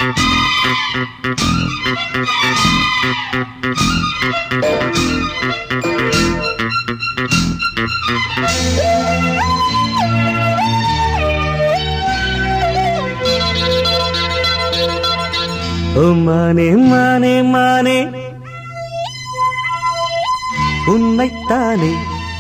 ஓ மானே மானே மானே உன்னைத்தானே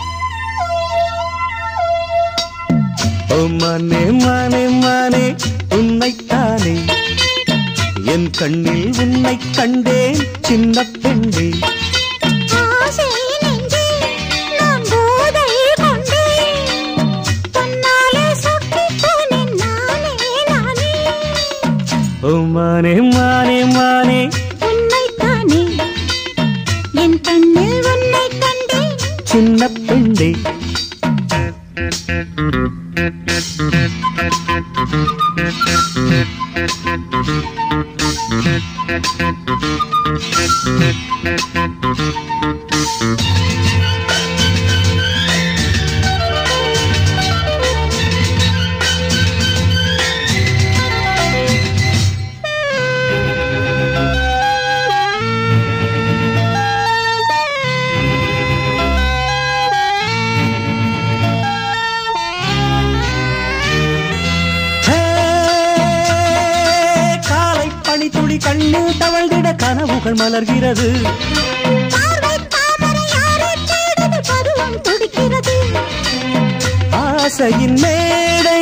ஓ மானே மானே மானே உன்னைத்தானே என் கண்ணில் உன்னை கண்டேன் சின்ன பெண்ணே ஆசை நெஞ்சே நான் போதை கொண்டேன் தன்னாலே சொக்கிப் போனேன் நானே நானே ஓ மானே மானே மானே உன்னைத்தானே என் கண்ணில் உன்னை கண்டேன் சின்ன பெண்ணே ஹே, காலை பனித்துளி கண்ணில் தவழ்ந்திட கனவுகள் மலர்கிறது பார்வை தாமரை யாரை தேடுது பருவம் துடிக்கிறது ஆசையின் மேடை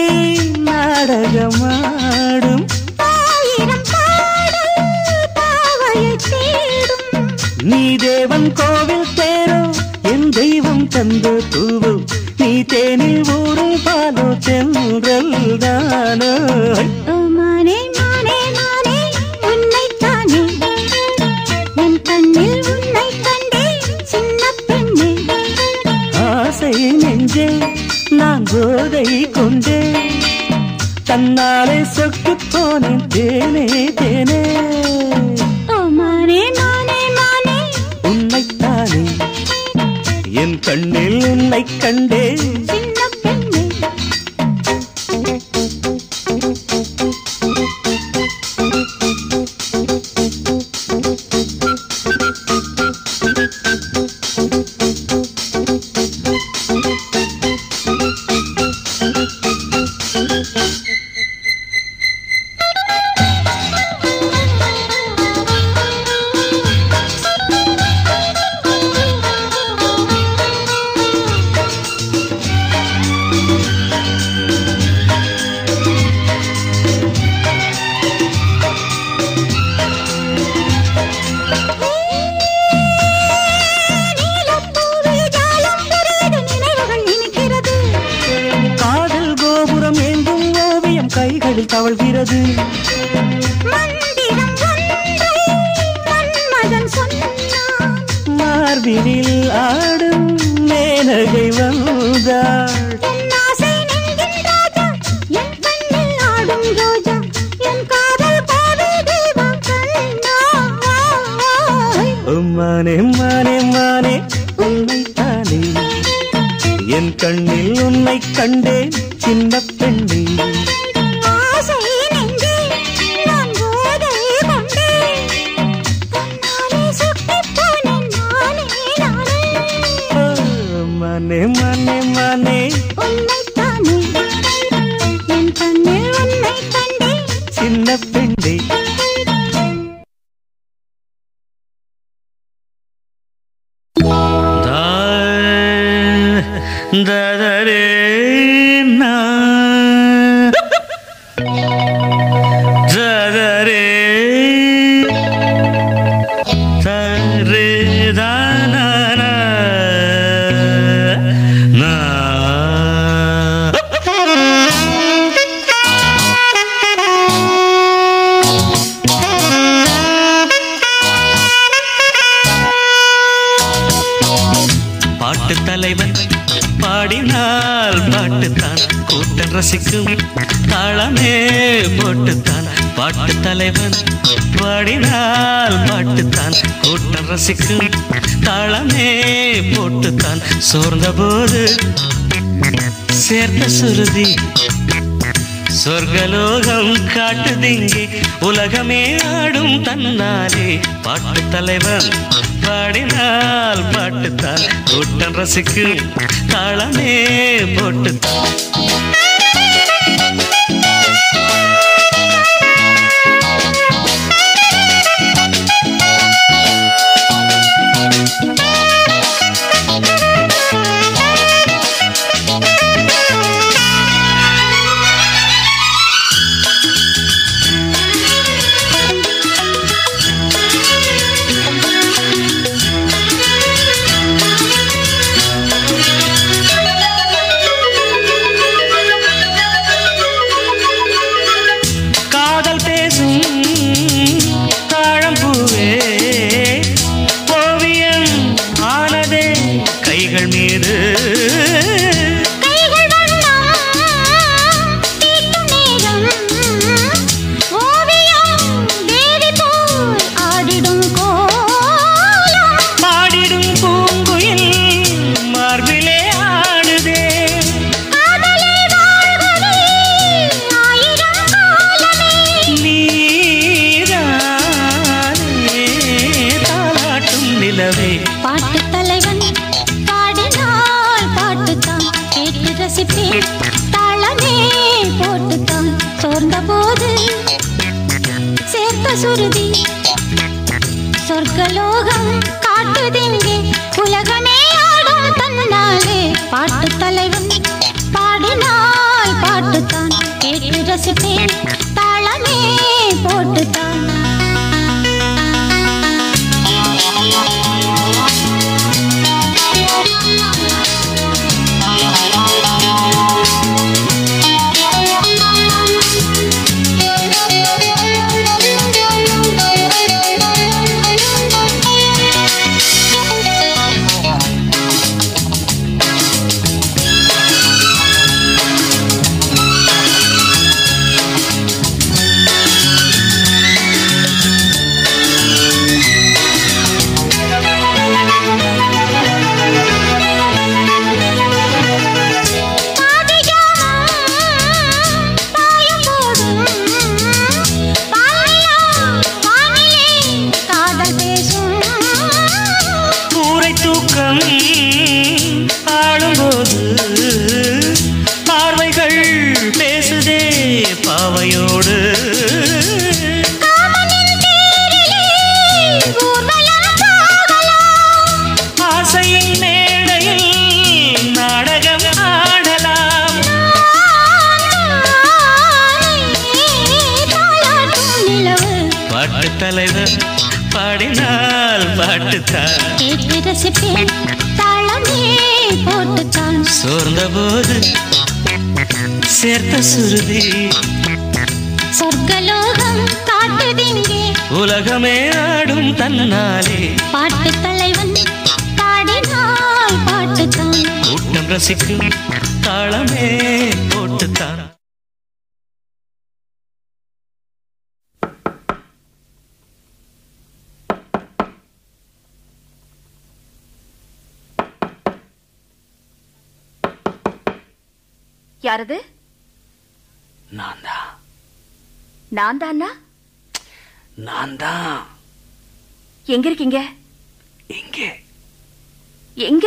நாடகமாடும் ஆயிரம் பாடல் பாவையை தேடும் நீ தேவன் கோவில் தேரோ என் தெய்வம் தந்த தூவோ நீ தேனில் ஊரும் பாலோ தென்றல் தானோ ஓ மானே மானே மானே உன்னைத்தானே என் கண்ணில் உன்னை கண்டேன் சின்ன பெண்ணே ஆசை நெஞ்சே நான் போதை கொண்டே தன்னாலே சொக்கு போனேன் தேனே தேனே ஓ மானே மானே மானே உன்னைத்தானே என் கண்ணில் உன்னை கண்டே சின்ன பெண்ணே நீலப்பூவில் ஜாலம் புரியுது நினைவுகள் இனிக்கிறது காதல் கோபுரம் எங்கும் ஓவியம் கைகளில் தவழ்கிறது மந்திரம் ஒன்றை மன்மதன் சொன்னான் மார்பினில் ஆடும் மேனகை வந்தாள் என் ஆசை நெஞ்சின் ராஜா என் கண்ணில் ஆடும் ரோஜா என் காதல் கோவில் தெய்வம் கண்ணாய் மானே மானே மானே உன்னைத்தானே என் கண்ணில் உன்னை கண்டேன் சின்ன பெண்ணே ஆசை நெஞ்சே நான் போதை கொண்டேன் தன்னாலே சொக்கிப் போனேன் நானே நானே ஓ, மானே மானே மானே உன்னைத்தானே என் கண்ணில் உன்னை கண்டேன் சின்ன பெண்ணே தரே தரே தரே தான பாட்டு தலைவன் பாடினால் பாட்டுத்தான் கூட்டம் ரசிக்கும் தாளமே போட்டுத்தான் பாட்டு தலைவன் பாடினால் பாட்டுத்தான் கூட்டம் ரசிக்கும் தாளமே போட்டுத்தான் சோர்ந்த போது சேர்த்த சுருதி சொர்க்கலோகம் காட்டுதிங்கே உலகமே ஆடும் தன்னாலே பாட்டு தலைவன் பாடினால் பாட்டுத்தான் கூட்டம் ரசிக்கும் தாளமே போட்டுத்தான் காதல் பேசும் தாழம்பூவே ஓவியம் ஆனதே கைகள் மீது கைகள் வண்ணம் தீட்டும் நேரம் ஓவியம் தேவி போல் ஆடிடும் கோலம் பாடிடும் பூங்குயில் மார்பிலே ஆடுதே காதலே வாழ்வதே ஆயிரம் காலமே நீரானே தாலாட்டும் நிலவே பாட்டு தலைவன் பாடினால் பாட்டுத்தான் கேட்டு ரசிப்பேன் தாளமே போட்டுத்தான் சோர்ந்த போது சேர்த்த சுருதி சொர்க்கலோகம் காட்டுதிங்கே உலகமே ஆடும் தன்னாலே பாட்டு தலைவன் பாடினால் பாட்டுத்தான் கேட்டு ரசிப்பேன் தாளமே போட்டுத்தான் கூரை தூக்கம் ஆளும்போது பார்வைகள் பேசுதே பாவையோடு ஆசையின் மேடையில் நாடகம் ஆடலாம் பாட்டு தலைவர் பாடினால் பாட்டுத்தான் சோர்ந்த போது சேர்த்த சுருதி சொர்க்கலோகம் காட்டுதிங்கே உலகமே ஆடும் தன்னாலே பாட்டு தலைவன் பாடினால் பாட்டுத்தான் கூட்டம் ரசிக்கும் தாளமே போட்டுத்தான் யாரது நான் தான் நான் தானா நான் தான் எங்க இருக்கீங்க இங்கே எங்க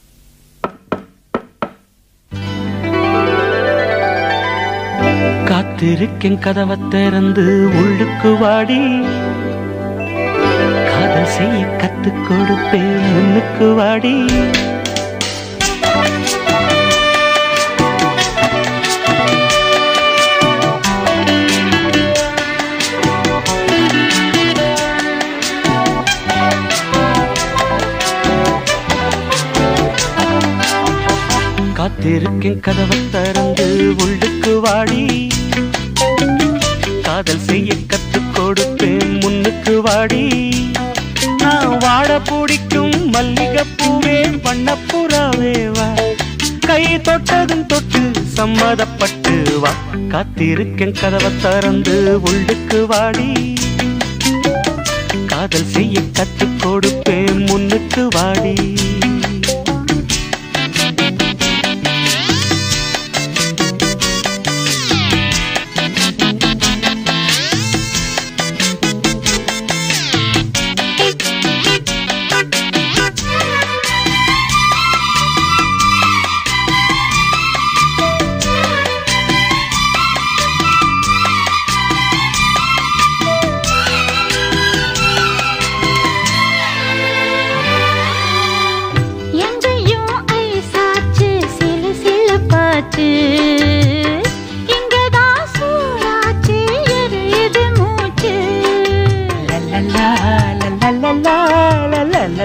காத்திருக்கேன் கதவை திறந்து உள்ளுக்கு வாடி காதல் செய்ய கத்துக் கொடுப்பேன் முன்னுக்கு வாடி காத்திருக்கேன் கதவை திறந்து உள்ளுக்கு வாடி காதல் செய்ய கத்துக் கொடுப்பேன் முன்னுக்கு வாடி நான் வாட பிடிக்கும் மல்லிகைப்பூவே வண்ணப்புறாவே வா கை தொட்டதும் தொட்டு சம்மதப்பட்டு வா காத்திருக்கேன் கதவை திறந்து உள்ளுக்கு வாடி காதல் செய்ய கத்துக் கொடுப்பேன் முன்னுக்கு வாடி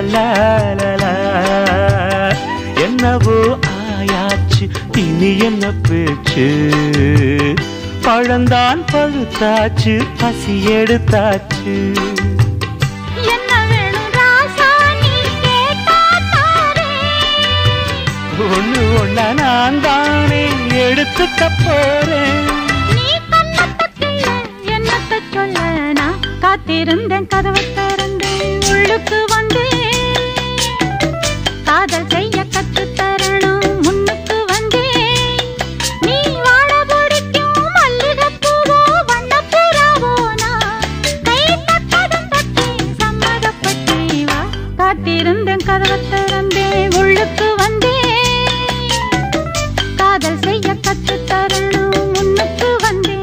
லா, லா, லா. என்னவோ ஆயாச்சு இனி என்ன பேச்சு பழந்தான் பழுத்தாச்சு பசி எடுத்தாச்சு என்ன வேணும் ராசா நீ கேட்டா தாரேன் ஒண்ணு ஒண்ணா நான் தானே எடுத்துக்க போறேன் நீ கண்ணத்தக்கில்ல என்னத்த சொல்ல நான் காத்திருந்தேன் கதவை திறந்தேன் உள்ளுக்கு வந்தேன் காதல் செய்ய கத்து தரணும் முன்னுக்கு வந்தேன் நீ வாழ பிடிக்கும் மல்லிகைப்பூவோ வண்ணப்புறாவோ நான் கை தட்டதும் தட்டி சம்மதப்பட்டி வா காத்திருந்தேன் கதவை திறந்தேன் உள்ளுக்கு வந்தேன் காதல் செய்ய கத்து தரணும் முன்னுக்கு வந்தேன்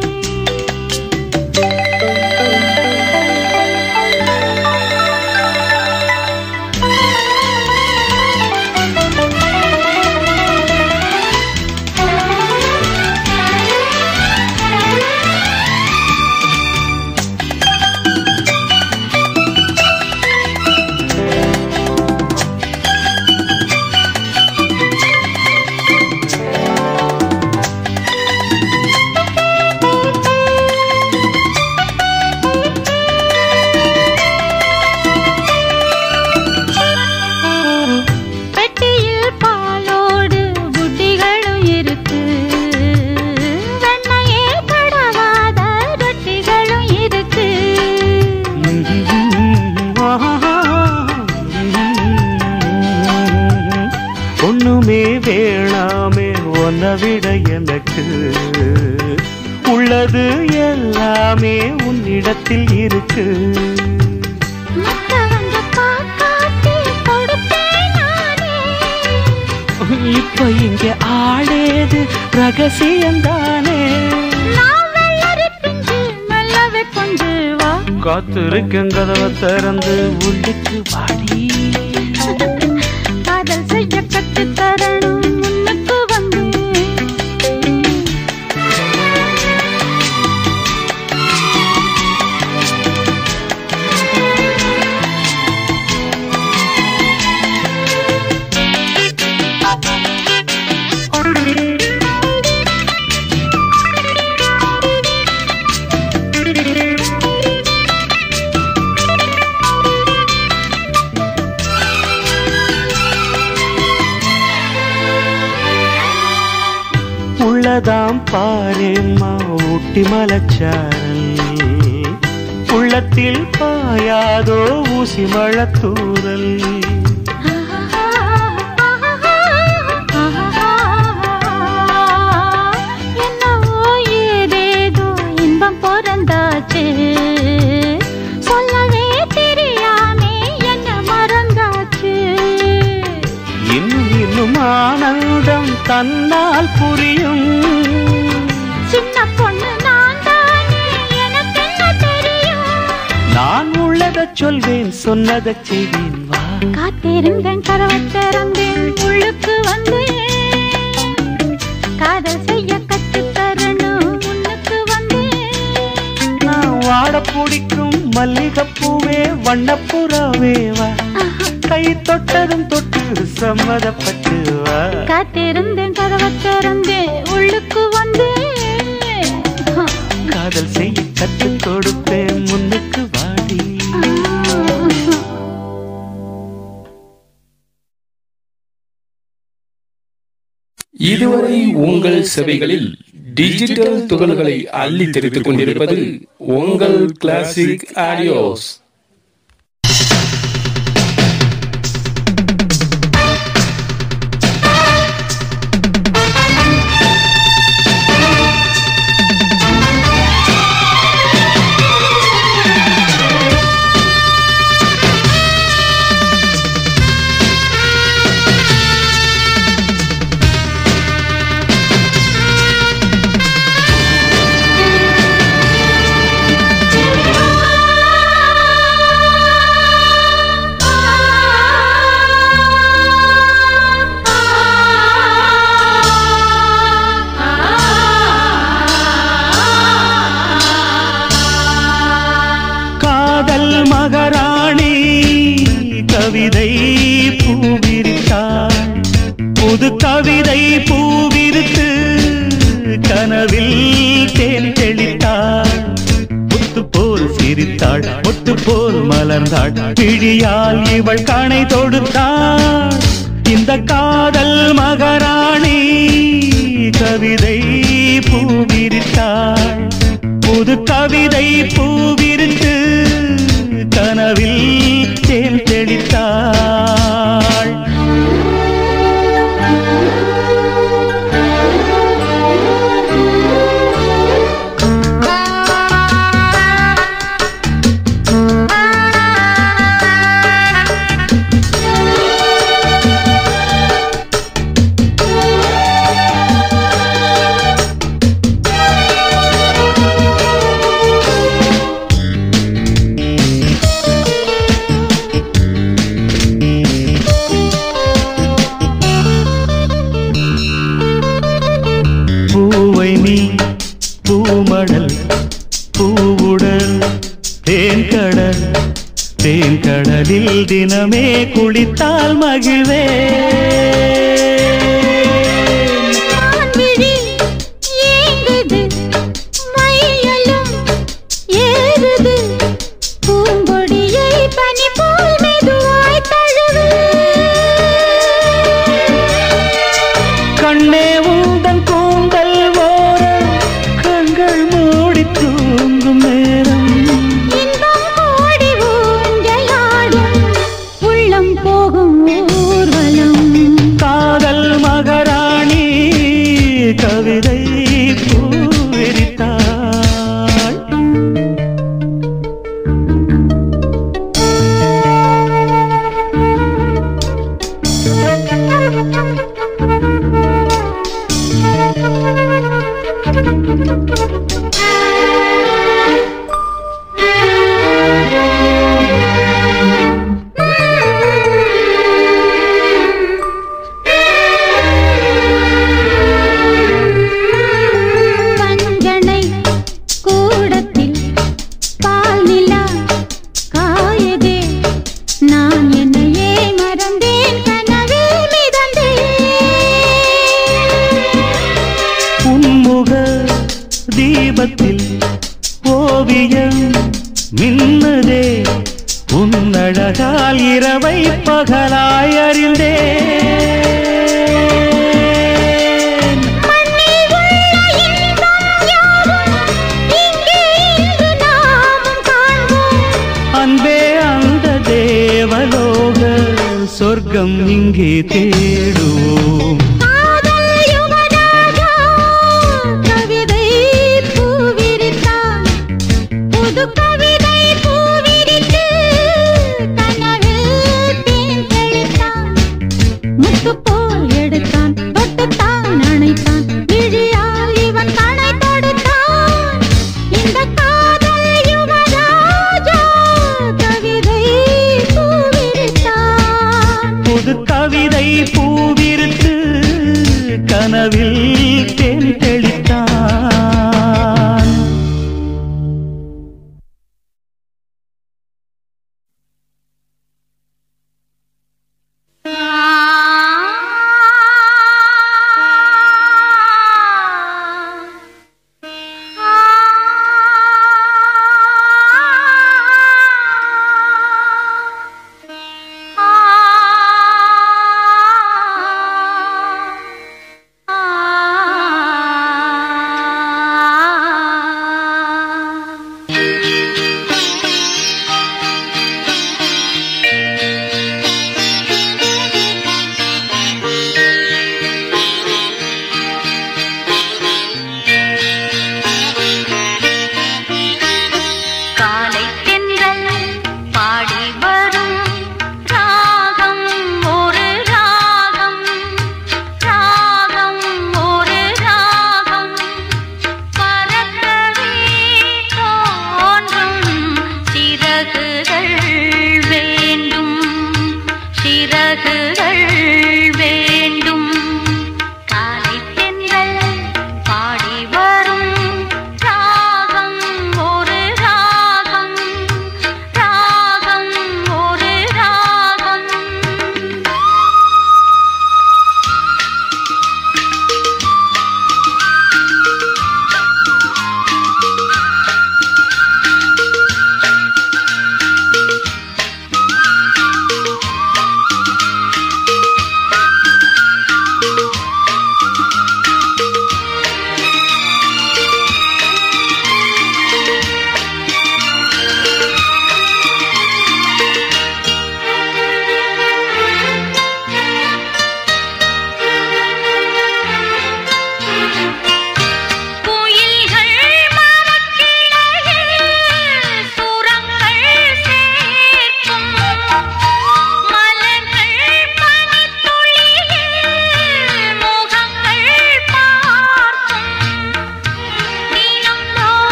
பெட்டியில் பாலோடு புட்டிகளும் இருக்கு வெண்ணையே படவாத ரொட்டிகளும் இருக்கு ஒண்ணுமே வேணாமே உன்னை விட எனக்கு உள்ளது எல்லாமே உன்னிடத்தில் இருக்கு மத்தவங்க பார்க்காட்டி கொடுப்பேன் நானே இப்ப இங்க ஆளேது ரகசியம்தானே நான் வெள்ளரி பிஞ்சு மெல்லவே கொஞ்சு வா காத்திருக்கேன் கதவை திறந்து உள்ளுக்கு வாடி காதல் செய்ய கத்து தரணும் முன்னுக்கு வந்து உள்ளதாம் பாரேம்மா ஊட்டி மலச்சாரல் உள்ளத்தில் பாயாதோ ஊசி மழத்தூரல் என்னவோ ஏதேதோ இன்பம் பிறந்தாச்சு சொல்லவே தெரியாமே என்ன மறந்தாச்சு இன்னும் இன்னும் ஆனந்தம் தன்னால் புரியும் சின்ன பொண்ணு நான் தானே எனக்கு என்ன தெரியும் நான் உள்ளதைச் சொல்வேன் சொன்னதைச் செய்வேன் வா காத்திருந்தேன் கதவை திறந்தேன் உள்ளுக்கு வந்தேன் காதல் செய்ய கத்து தரணும் முன்னுக்கு வந்தேன் நான் வாட பிடிக்கும் மல்லிகைப்பூவே வண்ணப்புறாவே வா கை தொட்டதும் தொட்டு சம்மதப்பட்டு வா காத்திருந்தேன் கதவை திறந்தேன் உள்ளுக்கு வந்தேன் காதல் செய்ய கற்றுக் கொடுப்பேன் முன்னுக்கு வாடி இதுவரை உங்கள் செவைகளில் டிஜிட்டல் துகள்களை அள்ளி தெரிவித்துக் கொண்டிருப்பது உங்கள் கிளாசிக் ஆடியோஸ் கவிதை பூவிரித்தாள் புது கவிதை பூவிரித்து கனவில் தேன் தெளித்தாள் முத்து போல் சிரித்தாள் முத்து போல் மலர்ந்தாள் பிழியால் இவள் கணை தொடுத்தாள் இந்த காதல் மகராணி கவிதை பூவிரித்தாள் புது கவிதை பூவிரித்து கனவில் தேன் தெளித்தாள் பூவை நீ பூமடல் பூவுடல் தேன் கடல் தேன் கடலில் தினமே குளித்தால் மகிழ்வே மான்விழி ஏங்குது, மையலும் ஏறுது, பூங்கொடியை பனி போல் மெதுவாய் தழுவு. கண்ணே உந்தன் கூந்தல் ஓரம் கண்கள் மூடி தூங்கும் நேரம் இன்பம் கோடி ஊஞ்சலாடும், உள்ளம் போகும் ஊர்வலம் காதல் மகராணி கவிதை பூவிரித்தாள் பஞ்சனை கூடத்தில் பால் நிலா காயதே நான் என்னையே மறந்தேன் கனவில் மிதந்தேன் உன்முக தீபத்தில் ஓவியம் மின்னதே உன்னழகால் இரவை பகலாய் அறிந்தேன் மண்ணில் உள்ள இன்பம் யாவும் இங்கே இன்று நாமும் காண்போம் அன்பே அந்த தேவலோக சொர்க்கம் இங்கே தேடுவோம் காதல் யுவராஜா கவிதை பூவிரித்தான் புது கவிதை பூவிரித்து கனவில் தேன் தெளித்தான் முத்து போல் எடுத்தான் தொட்டுத்தான் அணைத்தான் விழியால் இவன் கணை தொடுத்தான் இந்த காதல் யுவராஜா கவிதை பூவிரித்தான் புது கவிதை பூவிருத்து கனவில் தேன் தெளித்தான்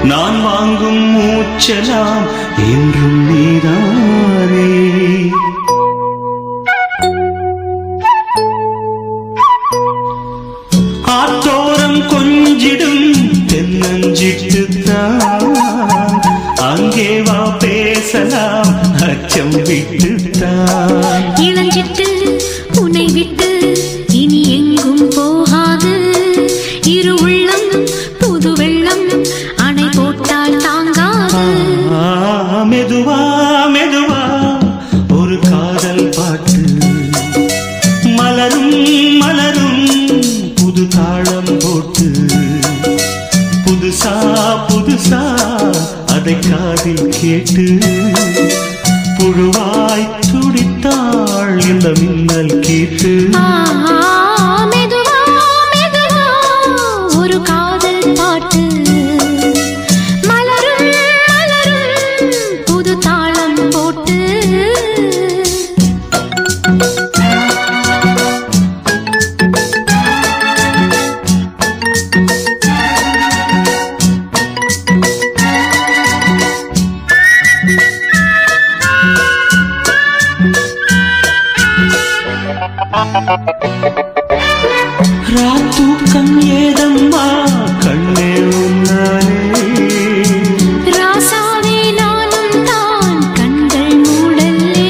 நான் வாங்கும் மூச்சலாம் என்றும் நீதானே ஆத்தோரம் கொஞ்சிடும் தென்னஞ்சிட்டுத்தான் அங்கே வா பேசலாம் அச்சம் விட்டுத்தான் இளஞ்சிட்டு உன்னை விட்டு இனி எங்கும் போகாது இரு உள்ளம் புது வெள்ளம் அணை போட்டால் தாங்காது ஆ, மெதுவா மெதுவா ஒரு காதல் பாட்டு மலரும் மலரும் புது தாளம் போட்டு புதுசா புதுசா அதை காதில் கேட்டு புழுவாய் துடித்தாள் இந்த மின்னல் கேட்டு ஆ, மெதுவா மெதுவா ஒரு காதல் பாட்டு மலரும் மலரும் புது தாளம் போட்டு ராத்தூக்கம் ஏதம்மா கண்ணே உன்னாலே ராசாவே நானும் தான் கண்கள் மூடல்லே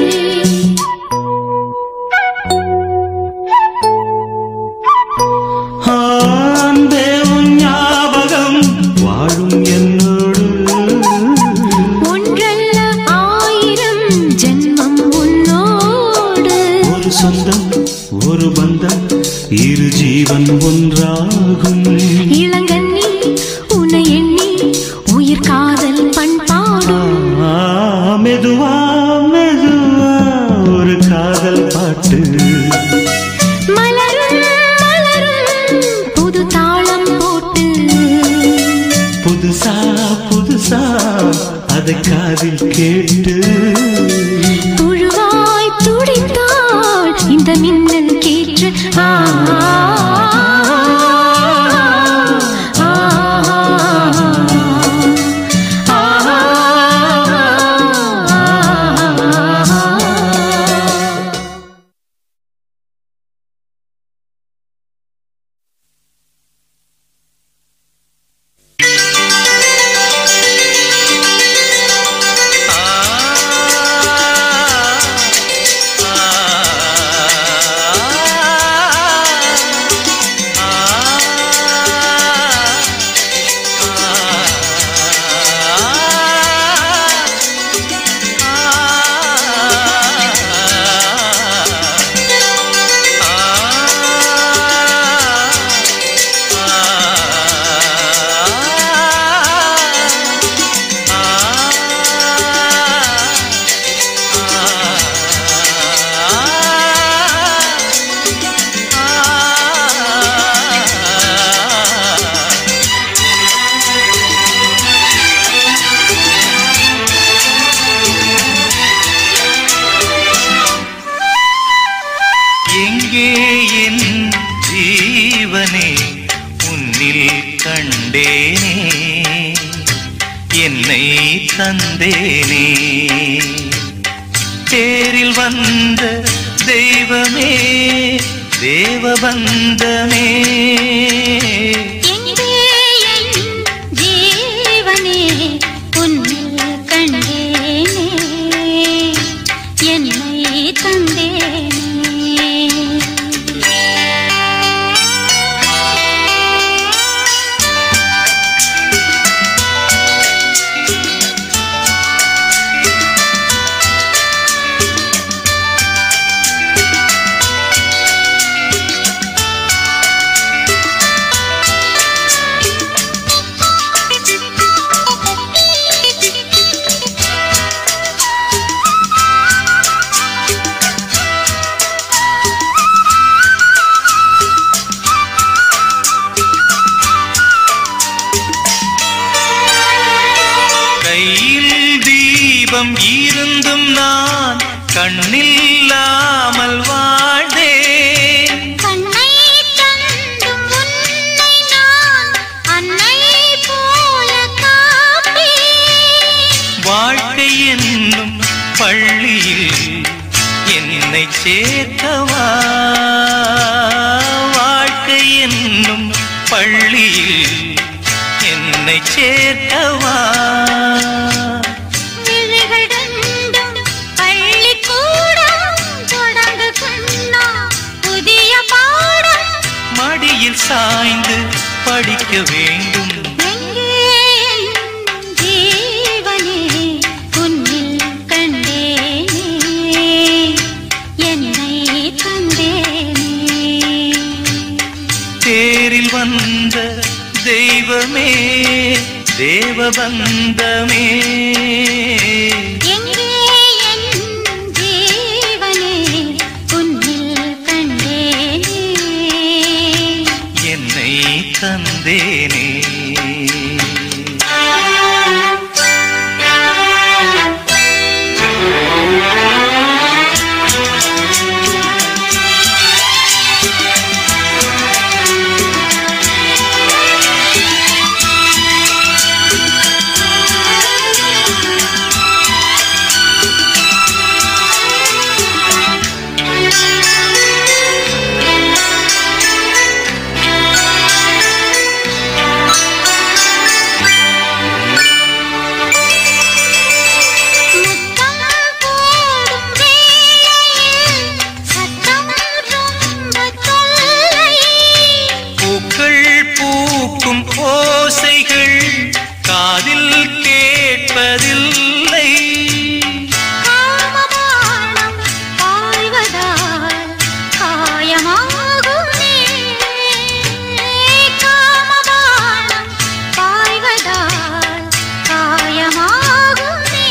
ஆண்டே உன் ஞாபகம் வாழும் என்னோடு ஒன்றல்ல ஆயிரம் ஜென்மம் உன்னோடு ஒரு சொந்தம் ஒரு பந்தம் இரு ஜீவன் ஒன்றாகும் இளங்கண்ணி உன்னை எண்ணி உயிர் காதல் பண்பாடும் ஆ, மெதுவா மெதுவா ஒரு காதல் பாட்டு மலரும் மலரும் புது தாளம் போட்டு புதுசா புதுசா அதை காதில் கேட்டு புழுவாய் துடித்தாள் இந்த மின்னல் கேற்று ஆ ஆ, ஆ, ஆ. எங்கே என் ஜீவனே உன்னில் கண்டேனே என்னை தந்தேனே தேரில் வந்த தெய்வமே தேவபந்தமே எங்கே என் ஜீவனே உன்னில் கண்டேனே என்னை தந்தேனே கையில் தீபம் இருந்தும் நான் கண்ணில்லாமல் வாழ்ந்தேன் கண்ணை தந்தும் உன்னை நான் அன்னை போல கா உன்னை சேர்க்கவா வாழ்க்கை என்னும் பள்ளியில் என்னை சேர்க்கவா விழிகள் ரெண்டும் பள்ளிக்கூடம் தொடங்கு கண்ணா புதிய பாடம் மடியில் சாய்ந்து படிக்க வேண்டும் எங்கே என் ஜீவனே உன்னில் கண்டேனே என்னை தந்தேனே தேரில் வந்த தெய்வமே தேவபந்தமே எங்கே என் ஜீவனே உன்னில் கண்டேனே என்னை தந்தேனே முத்தம் போடும் வேளையில் சத்தம் ரொம்ப தொல்லை பூக்கள் பூக்கும் ஓசைகள் காதில் கேட்பதில்லை காமபானம் பாய்வதால் காயமாகுமே காமபானம் பாய்வதால் காயமாகுமே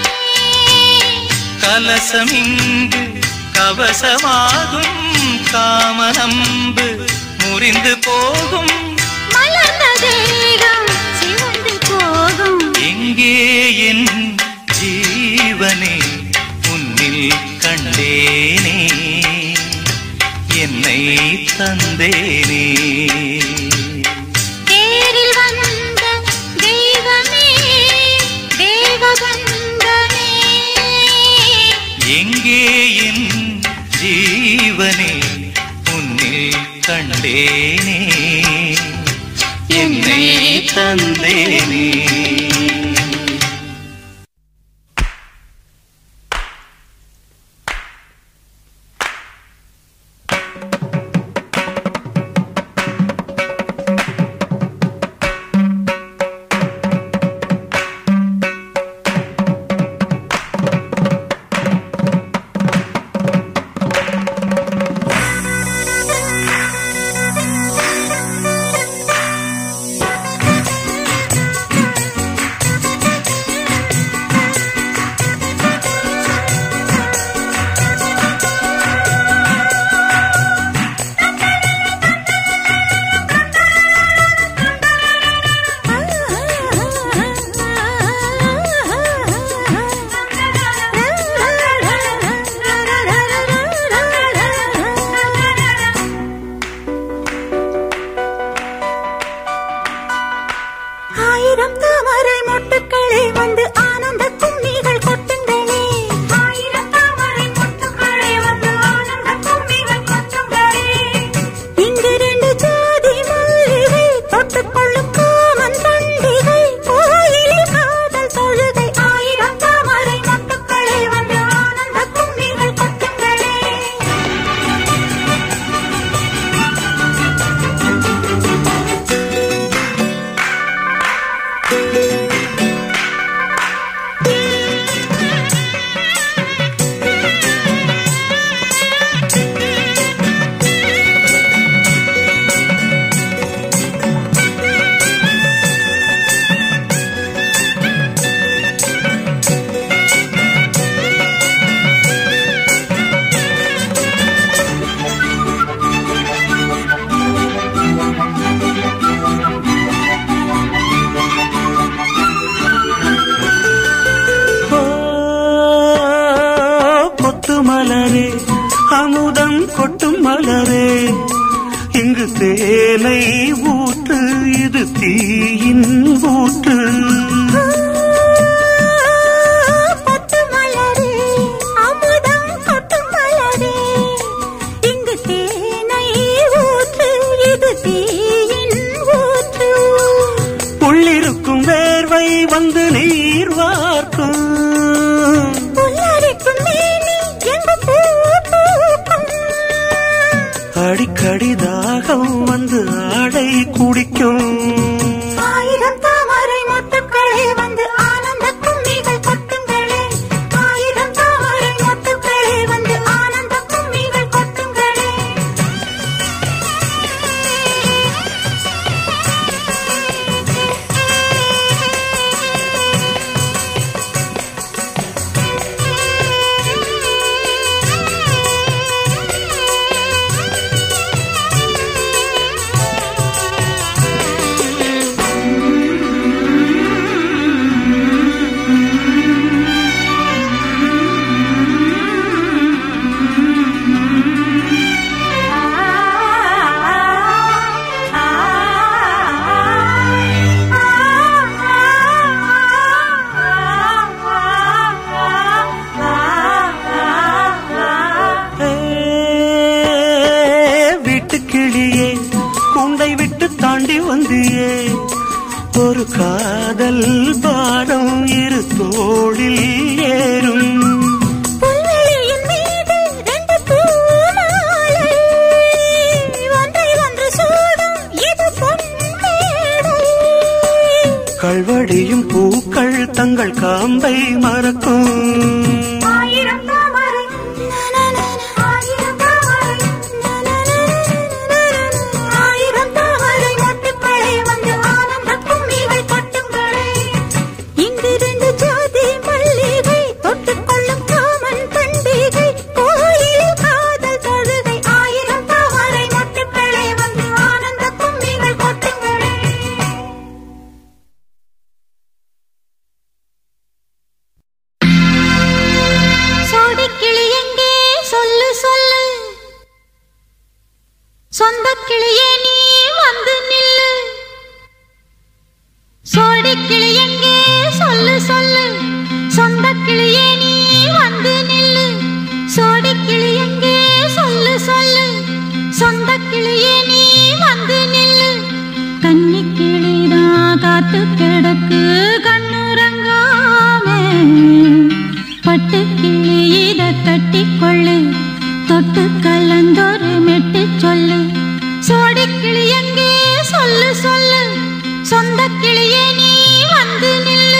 கலசமிங்கு கவசமாகும் காமனம்பு முறிந்து போகும் மலர்ந்த தேகம் சிவந்து போகும் எங்கே என் ஜீவனே உன்னில் கண்டேனே என்னை தந்தேனே தேரில் வந்த தெய்வமே தேவபந்தமே எங்கே என் ஜீவனே உன்னில் கண்டேனே என்னை தந்தேனே ஆயிரம் தாமரை மொட்டுக்களே வந்து ஆனந்த கும்மிகள் கொட்டுங்களே ஆயிரம் தாமரை மொட்டுக்களே வந்து ஆனந்த கும்மிகள் கொட்டுங்களே இங்கு ரெண்டு ஜாதி மல்லிகை தொட்டுக்கொள்ளும் காமன் பண்டிகை கோயிலில் காதல் தொழுகை ஆயிரம் தாமரை மொட்டுக்களே வந்து ஆனந்த கும்மிகள் கொட்டுங்களே ஓ, கொத்து மலரே அமுதம் கொட்டும் மலரே இங்கு தேனை ஊற்று இது தீயின் ஊற்று பட்டு மலரே அமுதம் கொட்டும் மலரே ஒரு காதல் பாரம் இரு தோளில் ஏறும் புல்வெளியின் மீது ரெண்டு பூமாலை ஒன்றை ஒன்று சூடும் இது பொன்மேடை கழ்வடியும் பூக்கள் தங்கள் காம்பை மறக்கும் ஆயிரம் தாமரை ஆயிரம் தாமரை ஆயிரம் தாமரை மொட்டுக்களை வந்து ஆனந்த கும்மிகள் கொட்டுங்களே இங்கு ரெண்டு ஜாதி மல்லிகை தொட்டுக்கொள்ளும் காமன் பண்டிகை கோயிலில் காதல் தொழுகை ஆயிரம் தாமரை மொட்டுக்களை வந்து ஆனந்த கும்மிகள் கொட்டுங்களே சோடிக்கிளி எங்கே சொல்லு சொல்லு சொந்த கிளியே நீ வந்து நில்லு சோடிக்கிளி எங்கே சொல்லு சொல்லு சொந்த கிளியே நீ வந்து நில்லு சோடிக்கிளி எங்கே சொல்லு சொல்லு சொந்த கிளியே நீ வந்து நில்லு கன்னி கிளிதான் காத்து கிடக்கு கண்ணுறங்காமே பட்டு கிளி இத கட்டிக்கொள்ளு தொட்டு கலந்தொரு மெட்டு சொல்லு சோடி கிளி எங்கே சொல்லு சொல்லு சொந்த கிளியே நீ வந்து நில்லு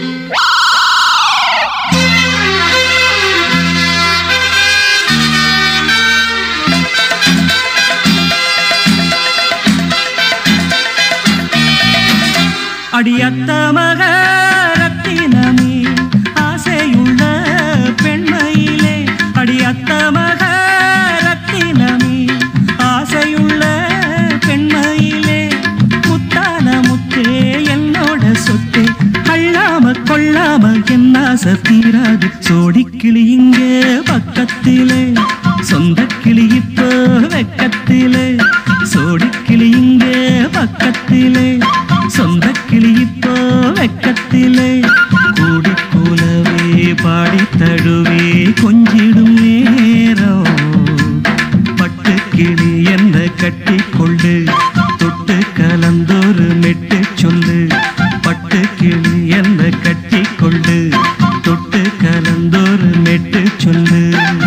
அடியத்த மக ரத்தினமே ஆசையுள்ள பெண்மையிலே அடியத்த மக ரத்தினமே ஆசையுள்ள பெண்மையிலே முத்தான முத்தே என்னோட சொத்தே அள்ளாம கொள்ளாம என் ஆசை தீராது சோடிக்கிளி இங்கே பக்கத்திலே சொந்த கிளி இப்போ வெக்கத்திலே சோடிக்கிளி இங்கே பக்கத்திலே சொந்த கிளி இப்போ வெக்கத்திலே கூடி கூலவே பாடி தழுவே கொஞ்சிடும் நேரம் பட்டு கிளி என்ன கட்டி கொண்டு தொட்டு கலந்தொரு மெட்டு சொல்லு பட்டு கிளி என்ன கட்டி கொண்டு தொட்டு கலந்தொரு மெட்டு சொல்லு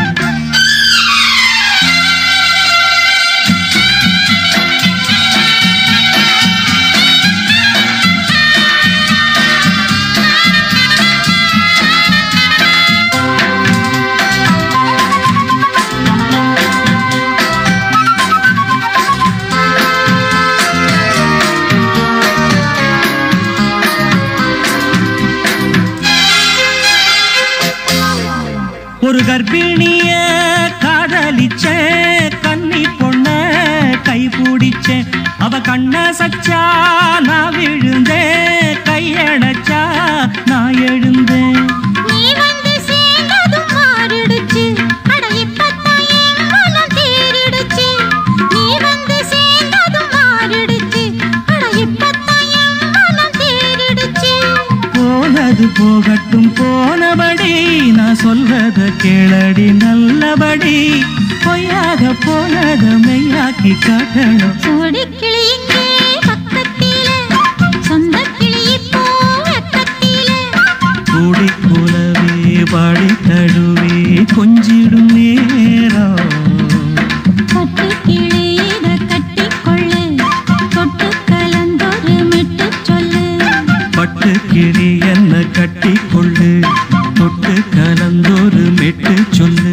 ஒரு கர்ப்பிணிய காதலிச்ச கன்னி பொண்ண கை பிடிச்சேன் அவ கண்ண சச்சா நான் விழுந்தேன் கையடைச்சா நான் எழுந்தேன் நீ வந்து சேர்ந்ததும் மாறிடுச்சு அட இப்பத்தான் என் மனம் தேறிடுச்சு நீ வந்து சேர்ந்ததும் மாறிடுச்சு அட இப்பத்தான் என் மனம் தேறிடுச்சு போனது போகட்டும் போனபடி நான் சொல்றத கேளடி நல்லபடி பொய்யாக போனத மெய்யாக்கி காட்டணும் சோடிக்கிளி இங்கே பக்கத்திலே சொந்த கிளி இப்போ வெக்கத்திலே கூடி கூலவே பாடி தழுவே கொஞ்சிடும் நேரம் பட்டு கிளி இத கட்டிக்கொள்ளு தொட்டு கலந்தொரு மெட்டு சொல்லு பட்டு கிளி என்ன கட்டி கொள்ளு தொட்டு கலந்தொரு மெட்டு சொல்லு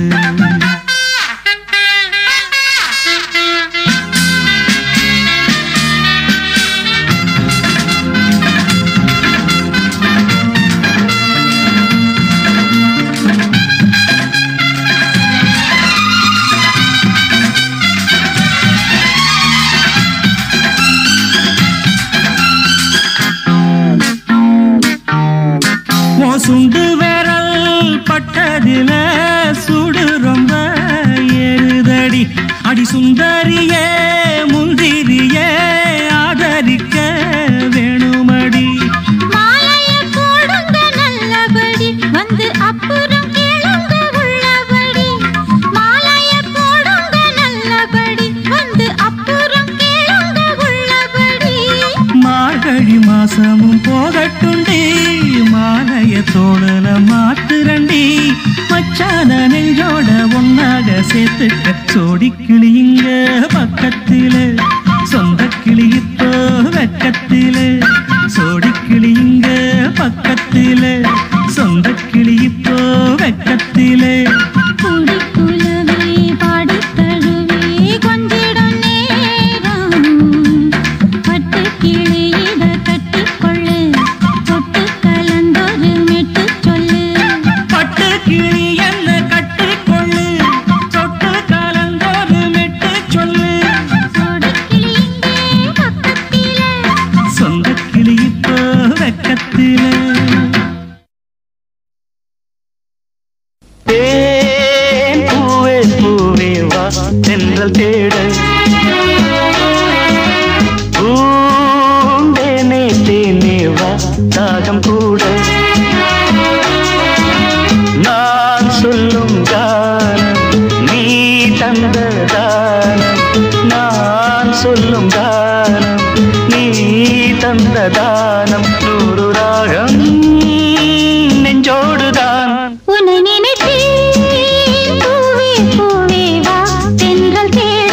உன் சுண்டு விரல் பட்டதில சுடு ரொம்ப ஏறுதடி அடி சுந்தரியே முந்திரியே ஆதரிக்க வேணுமடி மாலைய போடுங்க நல்லபடி வந்து அப்புறம் கேளுங்க உள்ளபடி மாலைய போடுங்க நல்லபடி வந்து அப்புறம் கேளுங்க உள்ளபடி மார்கழி மா மாசமும் போகட்டுண்டி மாலைய தோழல மாத்துரண்டி மச்சான நெஞ்சோட ஒன்னாக சேர்த்துக்க சோடி கிளியுங்க பக்கத்தில சொந்த கிளி இப்போ வெக்கத்தில சோடி கிளியுங்க பக்கத்தில சொந்த கிளி இப்போ வெக்கத்தில குடிக்குலவே பாடித் தழுவி கொஞ்சிடும் நேரம். பட்டுக் கிளியிட கட்டிக்கொள்ளு, தொட்டு கலந்தொரு மெட்டுச் சொல்லு. பட்டு கிளி என்ன கட்டிக்கொள்ளு சொட்டு கலந்தோடு மெட்டு சொல்லு சோடிக் கிளி இங்கே பக்கத்திலே. சொந்த கிளி இப்போ வெக்கத்தில தேன் பூவே பூவே வா தென்றல் தேட பூந்தேனே தேனே வா தாகம் கூட நான் சொல்லும் கானம் நீ தந்த தானம் நான் சொல்லும் கானம் நீ தந்த தானம் நூறு ராகம் நெஞ்சோடுதான் உன்னை நினைத்தேன் பூவே பூவே வா தென்றல் தேட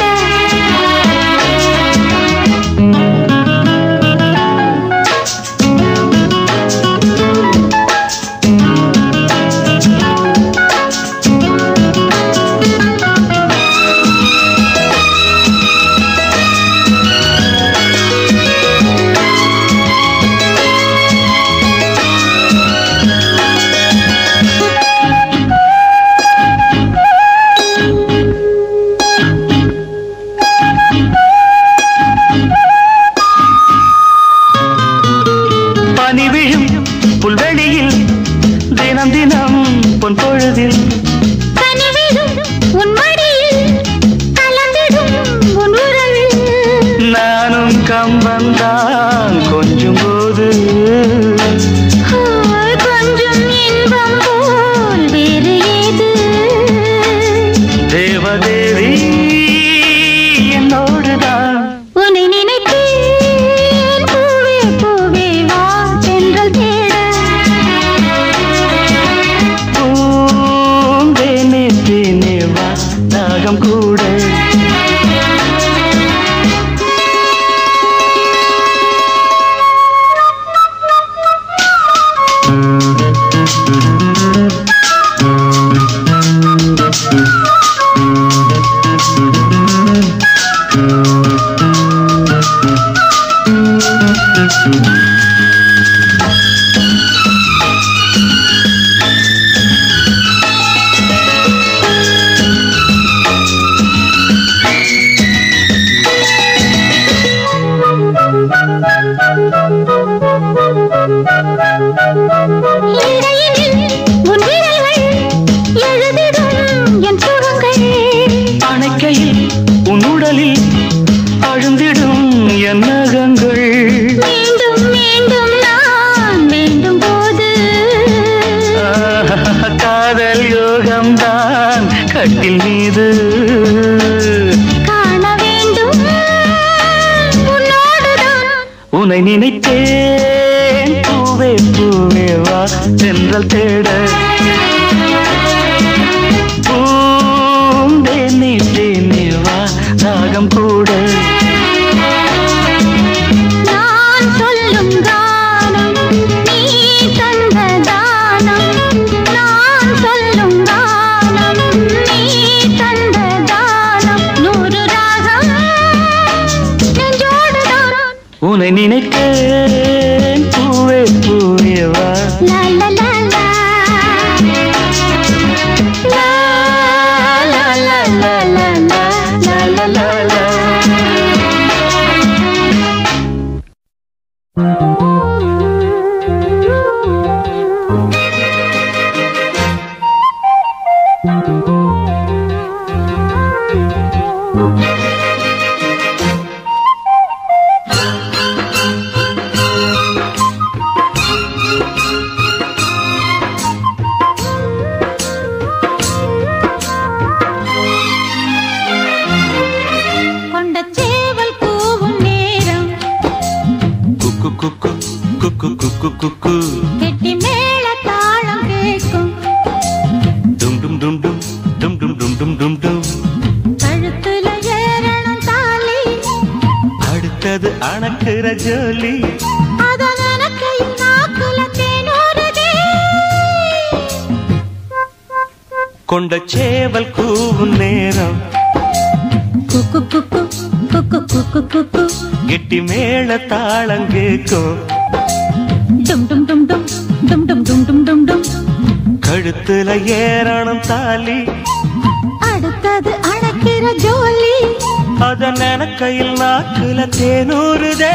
பனி விழும் புல்வெளியில் தினம் தினம் பொன் பொழுதில் கனிவிடும் உன் மடியில் கலந்திடும் உன் உறவில் நானும் கம்பந்தான் கொஞ்சம் போது ஆய், கொஞ்சம் இன்பம் போல் வேறு ஏது தேவதேவி என்னோடுதான் உன்னை நினைத்தேன் பூவே பூவே வா தென்றல் தேட பூந்தேனே தேனே வா தாகம் கூட இடையினில் உன் விரல்கள் எழுதிடும் என் சுகங்கள் அணைக்கையில் உன் உடலில் அழுந்திடும் என் நகங்கள் மீண்டும் மீண்டும் நான் வேண்டும் போது ஆஹ், காதல் யோகம்தான் கட்டில் மீது காண வேண்டும் உன்னோடுதான் உன்னை நினைத்தேன் பூவே பூவே வா சென்றல் தேட பூந்தேனே தேனே வா ராகம் கூட நான் சொல்லும் கானம் நீ தந்த தானம் நான் சொல்லும் கானம் நீ தந்த தானம் நூறு ராகம் நெஞ்சோடுதான் உன்னை நினைத்தேன் பூவே பூவே வா லா லா லா லா லா லா லா லா லா லா லா லா லா குக்கு குக்கு குக்கு கெட்டி மேல தாளம் கேட்கும் டும் டும் டும் டும் டும் டும் டும் டும் டும் டும் கழுத்துல ஏறணும் தாலி அடுத்தது அணக்குற ஜோலி அத நினைக்கையில் நாக்குல தேனூறுதே கொண்ட சேவல் கூவும் நேரம் குக்கு குக்கு குக்கு குக்கு குக்கு கெட்டி மேல தாளம் கேட்கும் டும் டும் டும் டும் டும் டும் டும் டும் டும் டும் கழுத்துல ஏறணும் தாலி அடுத்தது அணைக்கிற ஜோலி அத நினைக்கையில் நாக்குல தேனூறுதே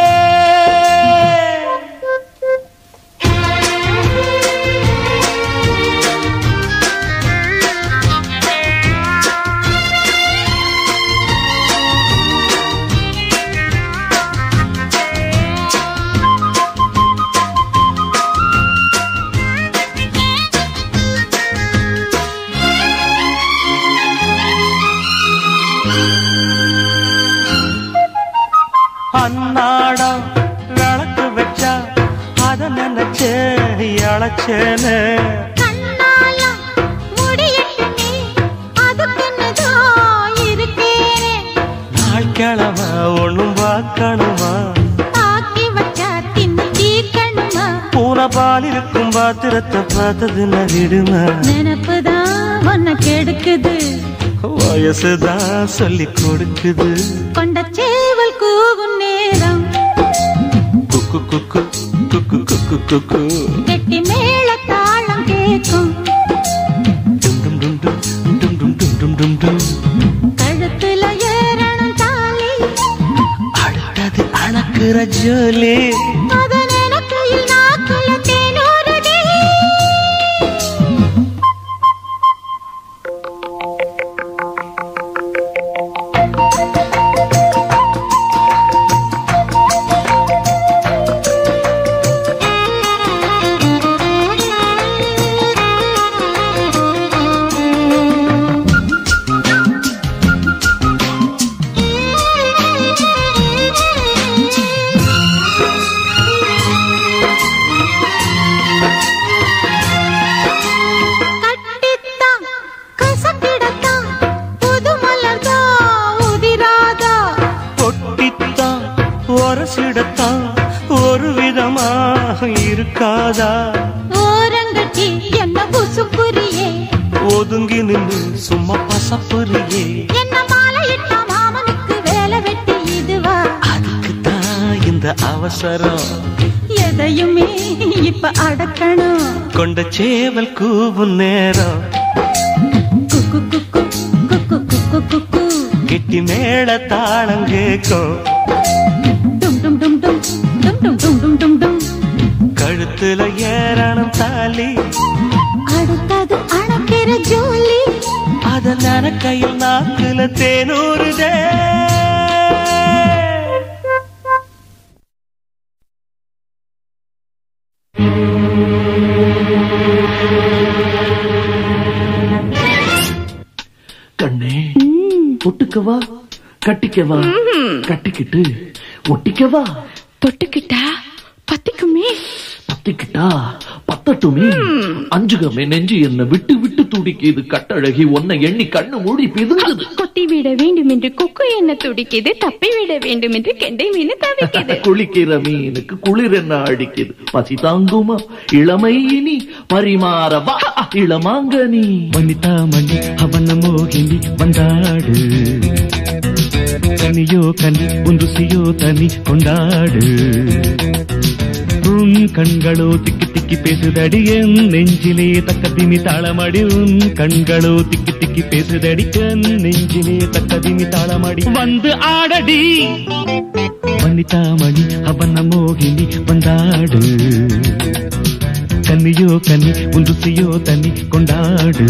அன்னாடம் விளக்கு வச்சா அத நினைச்சே அழைச்சேன்னு கண்ணால முடியட்டுமே அதுக்குன்னுதான் இருக்கேனே நாள் கிழமை ஒண்ணும் பார்க்கணுமா ஆக்கி வச்சா தின்னு தீக்கணுமா பூனை பால் இருக்கும் பாத்திரத்தை பார்த்தது நடிடுமா நினப்புதான் உன்னை கெடுக்குது வயசுதான் சொல்லி கொடுக்குது கொண்ட சேவல் கூவும் நேரம் குக்கு குக்கு குக்கு குக்கு குக்கு கெட்டி மேல தாளம் கேட்கும் டும் டும் டும் டும் டும் டும் டும் டும் டும் டும் கழுத்துல ஏறணும் தாலி அடுத்தது அணக்குற ஜோலி அத நினைக்கையில் நாக்குல தேனூறுதே கட்டித்தான் கசக்கிடத்தான் புது மலர்தான் உதிராதா கொட்டித்தான் ஒரசிடத்தான் ஒரு விதமா இருக்காதா ஓரங்கட்டி என்ன புசுப்புரியே ஒதுங்கி நின்று சும்மா பசப்புரியே என்ன மாலையிட்ட மாமனுக்கு வேலை வெட்டி இதுவா அதுக்குத்தான் இந்த அவசரம் எதையுமே இப்ப அடக்கணும் கொண்ட சேவல் கூவும் நேரம் குக்கு குக்கு குக்கு குக்கு குக்கு கெட்டி மேல தாளம் கேட்கும் டும் டும் டும் டும் டும் டும் டும் டும் டும் டும் கழுத்துல ஏறணும் தாலி அடுத்தது அணைக்கிற ஜோலி அத நனக்கையில் நாக்குல தேனூறுதே கண்ணே ஒட்டுக்கவா கட்டிக்கவா கட்டிக்கிட்டு ஒட்டிக்கவா தொட்டுக்கிட்டா பத்திக்குமே பத்திக்கிட்டா பத்தட்டுமே அஞ்சுகமே நெஞ்சு என்ன விட்டு விட்டு துடிக்குது கட்டழகி உன்னை எண்ணி கண்ணு மூடி பிதுங்குது கொத்தி விட வேண்டும் என்று கொக்கு என்ன துடிக்குது தப்பி விட வேண்டும் என்று கெண்டை மீன் தவிக்குது குளிக்கிற மீனுக்கு குளிர் என்ன அடிக்குது பசி தாங்குமா இளமை இனி பரிமாறவா இளமாங்கனி வனிதா மணி அவன மோகினி வந்தாடு கனியோ கனி உன் ருசியோ தனி கொண்டாடு உன் கண்களோ திக்கி திக்கி பேசுதடி என் நெஞ்சிலே தக்க திமி தாளமடி உன் கண்களோ திக்கி திக்கி பேசுதடி என் நெஞ்சிலே தக்க திமி தாளமடி வந்து ஆடடி வனிதா மணி அவன மோகினி வந்தாடு கன்னியோ கனி உன் ருசியோ தனி கொண்டாடு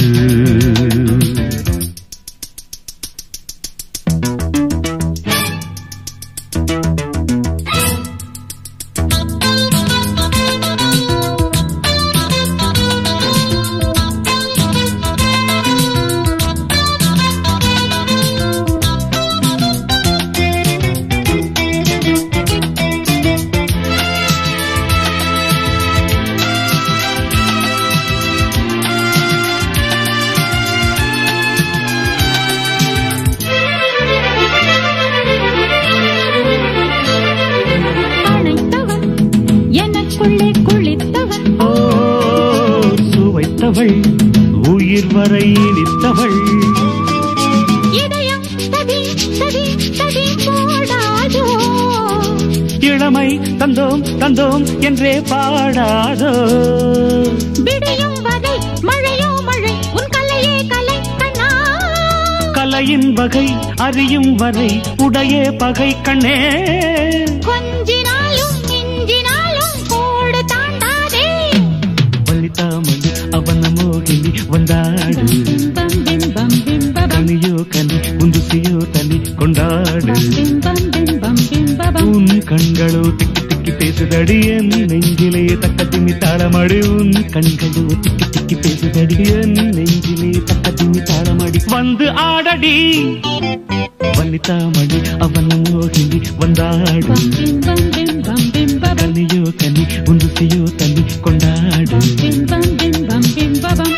இனித்தவள் உயிர் வரை இனித்தவள் இதயம் சதி சதி சதி போடாதோ இளமை தந்தோம் தந்தோம் என்றே பாடாதோ விடியும் வரை மழையோ மழை உன் கலையே கலை கண்ணா கலையின் வகை அறியும் வரை உடையே பகை கண்ணே கொஞ்சினாலும் மிஞ்சினாலும் கோடு தாண்டாதே வலிதாமலி அவன மோகினி வந்தாடு பம் பிம் பம் பிம் பபம் கனியோ கனி உந்துசியோ தனி கொண்டாடு பிம் பம் பிம் பம் பிம் பபம் உன் கண்களோ திக்கி திக்கி பேசுதடி என் நெஞ்சிலே தக்க திமி தாளமடி உன் கண்களோ திக்கி திக்கி பேசுதடி என் நெஞ்சிலே தக்க திமி தாளமடி வந்து ஆடடி வனிதாமணி அவன மோகினி வந்தாடு பம் பிம் பம் பிம் பம் பிம் பபம் கனியோ கனி உந்துசியோ தனி கொண்டாடு பிம் பம் பிம் பம் பிம் பபம்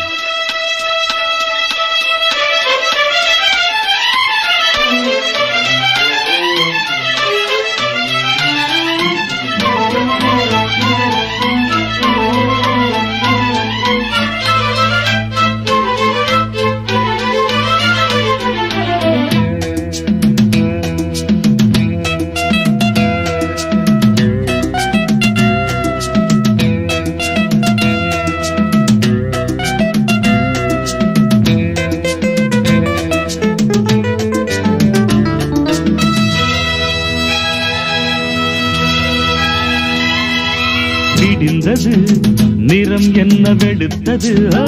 விடிந்தது நிறம் என்ன வெளுத்தது ஆ,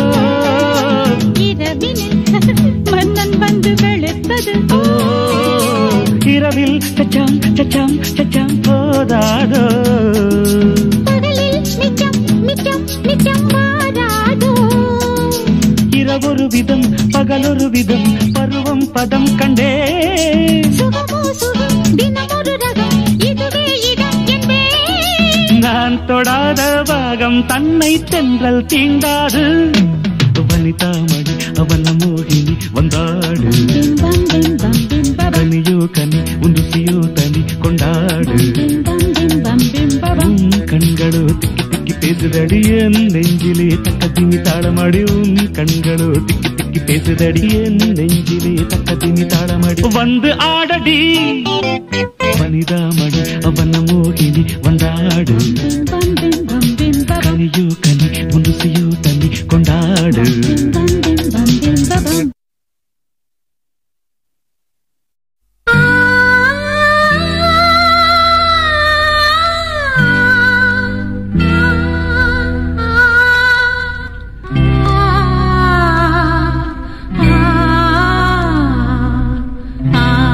இரவினில் மன்னன் வந்து வெளுத்தது ஓ, இரவில் சச்சாம் சச்சாம் சச்சாம் போதாதோ பகலில் நிச்சம் நிச்சம் நிச்சம் மாறாதோ இரவொரு விதம் பகலொரு விதம் பருவம் பதம் கண்டே சுகமோ சுகம் தினமொரு ரகம் இதுவே இடம் என்பே நான் தொடாத பாகம் தன்னை தென்றல் தீண்டாது வனிதாமணி அவன மோகினி வந்தாடு பிம் பம் பிம் பம் பிம் பபம் கனியோ கனி உந்துசியோ தனி கொண்டாடு பிம் பம் பிம் பம் பிம் பபம் உன் கண்களோ திக்கி திக்கி பேசுதடி என் நெஞ்சிலே தக்க திமி தாளமடி உன் கண்களோ திக்கி திக்கி பேசுதடி என் நெஞ்சிலே தக்க திமி தாளமடி வந்து ஆடடி வனிதாமணி அவன மோகினி வந்தாடு பிம் பம் பிம் பம் பிம் பபம் கனியோ கனி உந்துசியோ தனி கொண்டாடு பிம் பம் பிம் பம் பிம் பபம்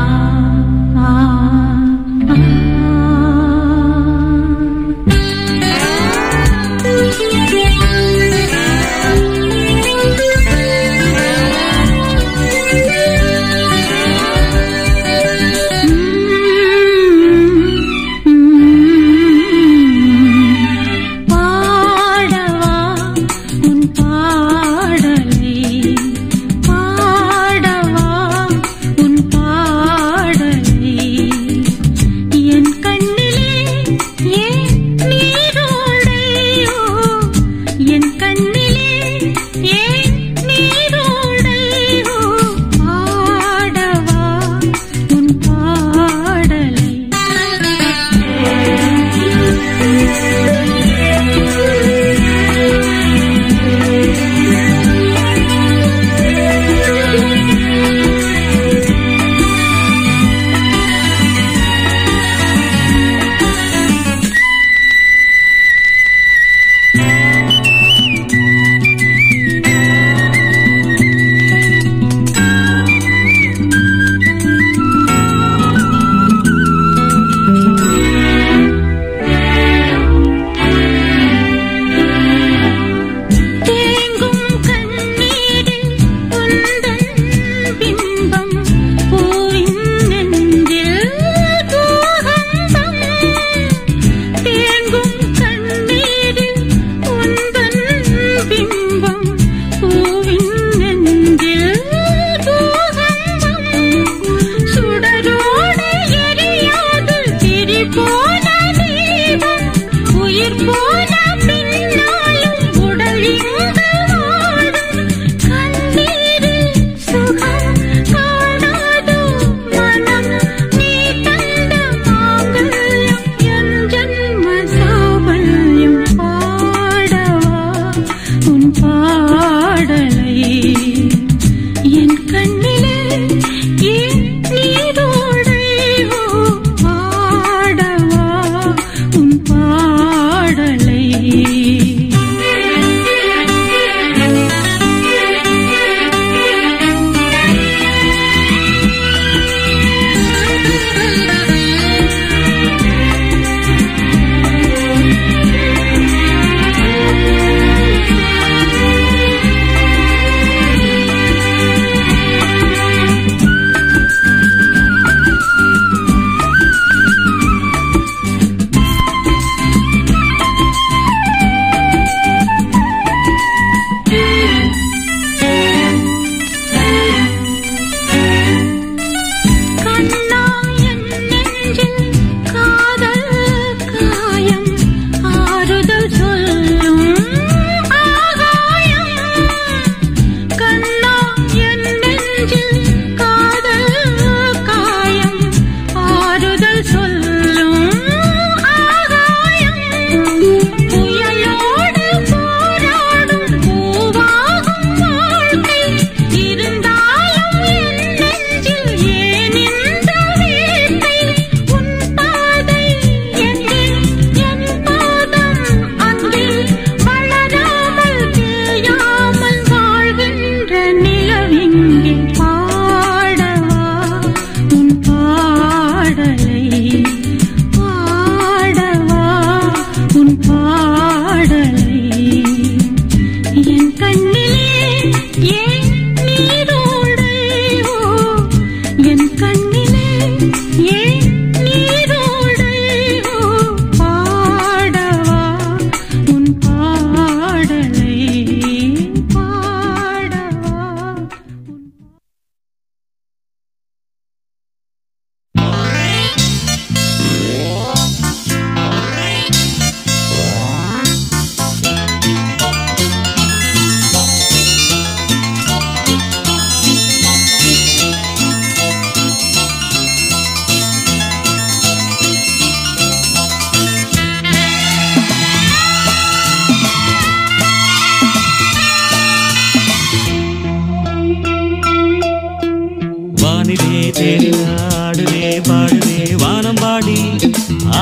ஆ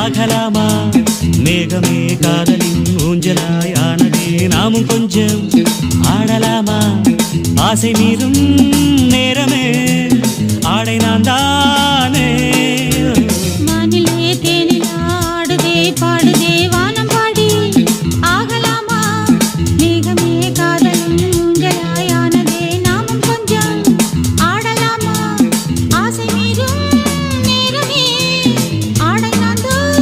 ஆகலாமா மேகமே காதலின் ஊஞ்சலாய் ஆனதே நாமும் கொஞ்சம் ஆடலாமா ஆசை மீறும் நேரமே ஆடை நான் தானே வானிலே தேனில் ஆடுதே பாடுதே வானம் பாடி ஆகலாமா மேகமே காதலும் ஊஞ்சலாயானதே நாமும் கொஞ்சம் ஆடலாமா ஆசை மீறும் நேரமே ஆடை நான்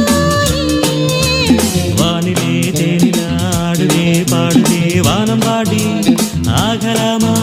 வானிலே தேனில் ஆடுதே பாடுதே வானம் பாடி ஆகலாமா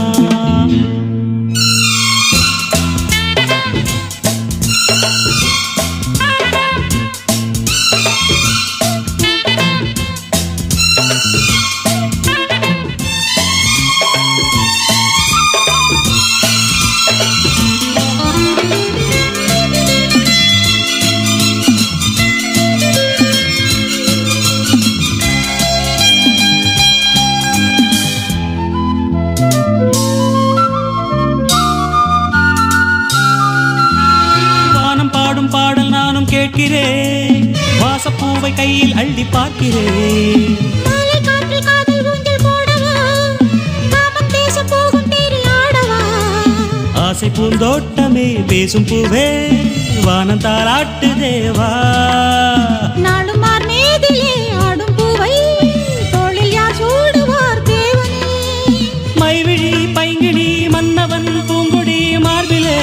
வானம் பாடும் பாடல் நானும் கேட்கிறேன் வாசப்பூவை கையில் அள்ளி பார்க்கிறேன் மாலை காற்றில் காதல் ஊஞ்சல் போடவா காமம் பேச போகும் தேரில் ஆடவா ஆசை பூந்தோட்டமே பேசும் பூவே வானம் தாளாட்டு தேவா நாடும் மார் மேதிலே ஆடும் பூவை தோளில் யார் சூடுவார் தேவனே மைவிழி பைங்கிழி மன்னவன் பூங்குடி மார்பிலே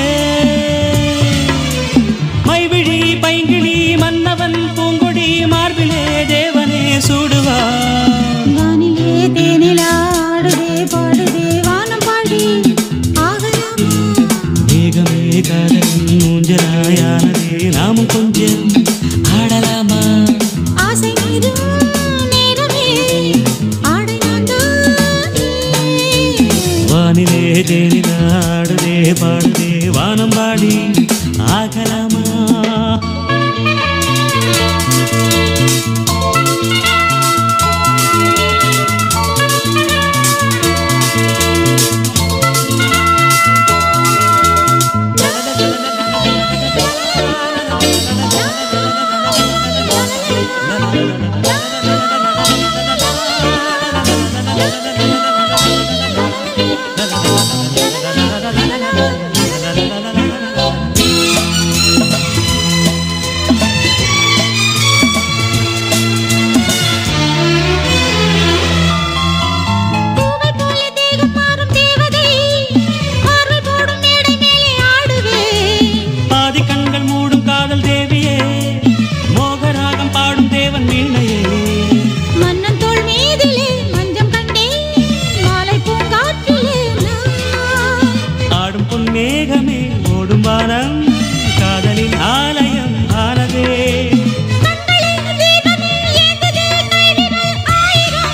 மைவிழி பைங்கிழி மன்னவன் பூங்குடி மார்பிலே தேவனே சூடுவா வானிலே தேனில் ஆடுதே பாடுதே வானம் பாடி ஆகலாமா மேகமே காதலின் ஊஞ்சலாயானதே நாமும் கொஞ்சம் ஆடலாமா ஆசை மீதும் நேரமே ஆடை நான் தானே. வானிலே தேனில் ஆடுதே பாடுதே வானம் பாடி ஆகலாமா பூவை போல தேகம் மாறும் தேவதை பார்வை போடும் மேடை மேலே ஆடுவே பாதி கண்கள் மூடும் காதல் தேவியே மோகராகம் பாடும் தேவன் வீணையே மன்னன் தோள் மீதிலே மஞ்சம் கண்டேன் மாலை பூங்காற்றிலே நான் ஆடும் பொன்மேகமே ஓடும் வானம் காதலின் ஆலயம் ஆனதே கண்களின் தீபமே ஏந்ததே கைவிரல் ஆயிரம்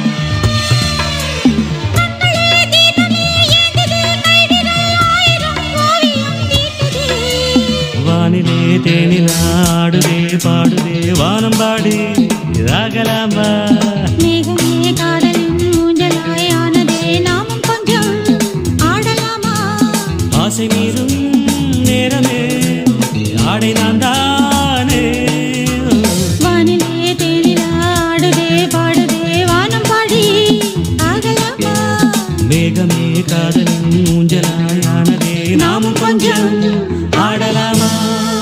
கண்களே தீபமே ஏந்ததே கைவிரல் ஆயிரம் ஓவியம் தீட்டுதே வானிலே தேனில் ஆடுதே பாடுதே வானம் பாடி ராகலாம்பா மேகமே காதலின் ஊஞ்சலாய் ஆனதே நாமும் கொஞ்சம் ஆடலாமா ஆசை மீறும் நேரமே ஆடை நான் தானே வானிலே தேனில் ஆடுதே பாடுதே வானம் பாடி ஆகலாமா மேகமே காதலின் ஊஞ்சலாயானதே நாமும் கொஞ்சம் ஆடலாமா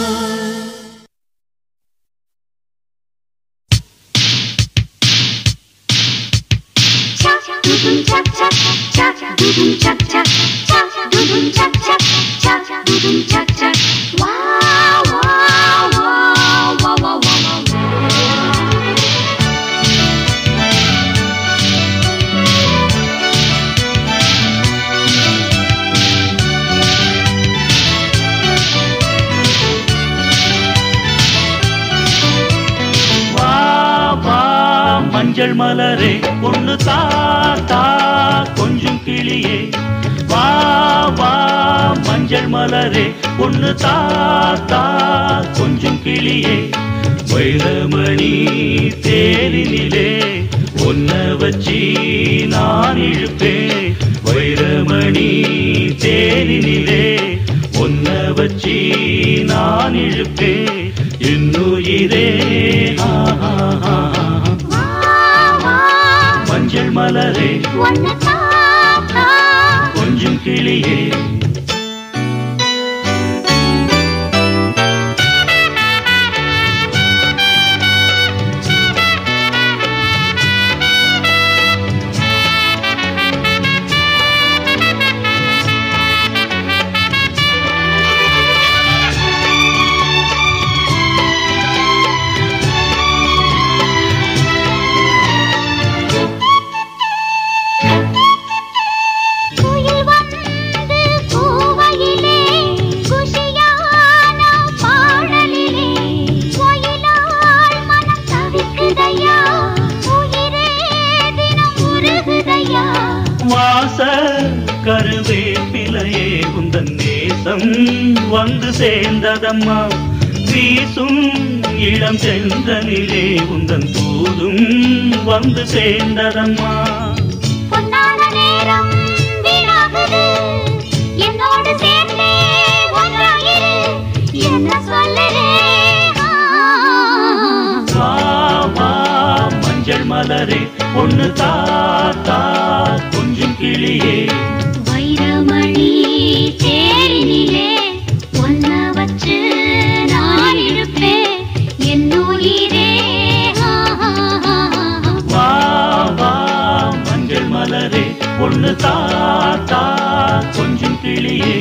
வா வா மஞ்சள் மலரே பொண்ணு தாத்தா கொஞ்சம் கிளியே வா வா மஞ்சள் மலரே பொண்ணு தாத்தா கொஞ்சம் கிளியே வைரமணி தேரினிலே ஒன்ன வச்சி நான் இழுப்பேன் வைரமணி தேரினிலே ஒன்ன வச்சி நான் இழுப்பேன் என்னுயிரே மஞ்சள் மலரே ஒன்னு தாத்தா கொஞ்சம் கிளியே குயில் வந்து பூவையிலே குஷியான பாடலிலே ஒயிலால் மனம் தவிக்குதையா உயிரே தினம் உருகுதையா வாச கருவேப்பிலையே உந்தன் நேசம் வந்து சேர்ந்ததம்மா வீசும் இளம் சென்றனிலே உந்தன் தூதும் வந்து சேர்ந்ததம்மா பொன்னான நேரம் வீணாகுது என்னோடு சேர்ந்தே ஒன்றாயிரு என்ன சொல்லுறே வா வா மஞ்சள் மலரே ஒண்ணு தாத்தா கொஞ்சம் கிளியே வைரமணி தேரினிலே ஒன்ன வச்சு நான் இருப்பேன் என் உயிரே வா வா மஞ்சள் மலரே ஒண்ணு தாத்தா கொஞ்சம் கிளியே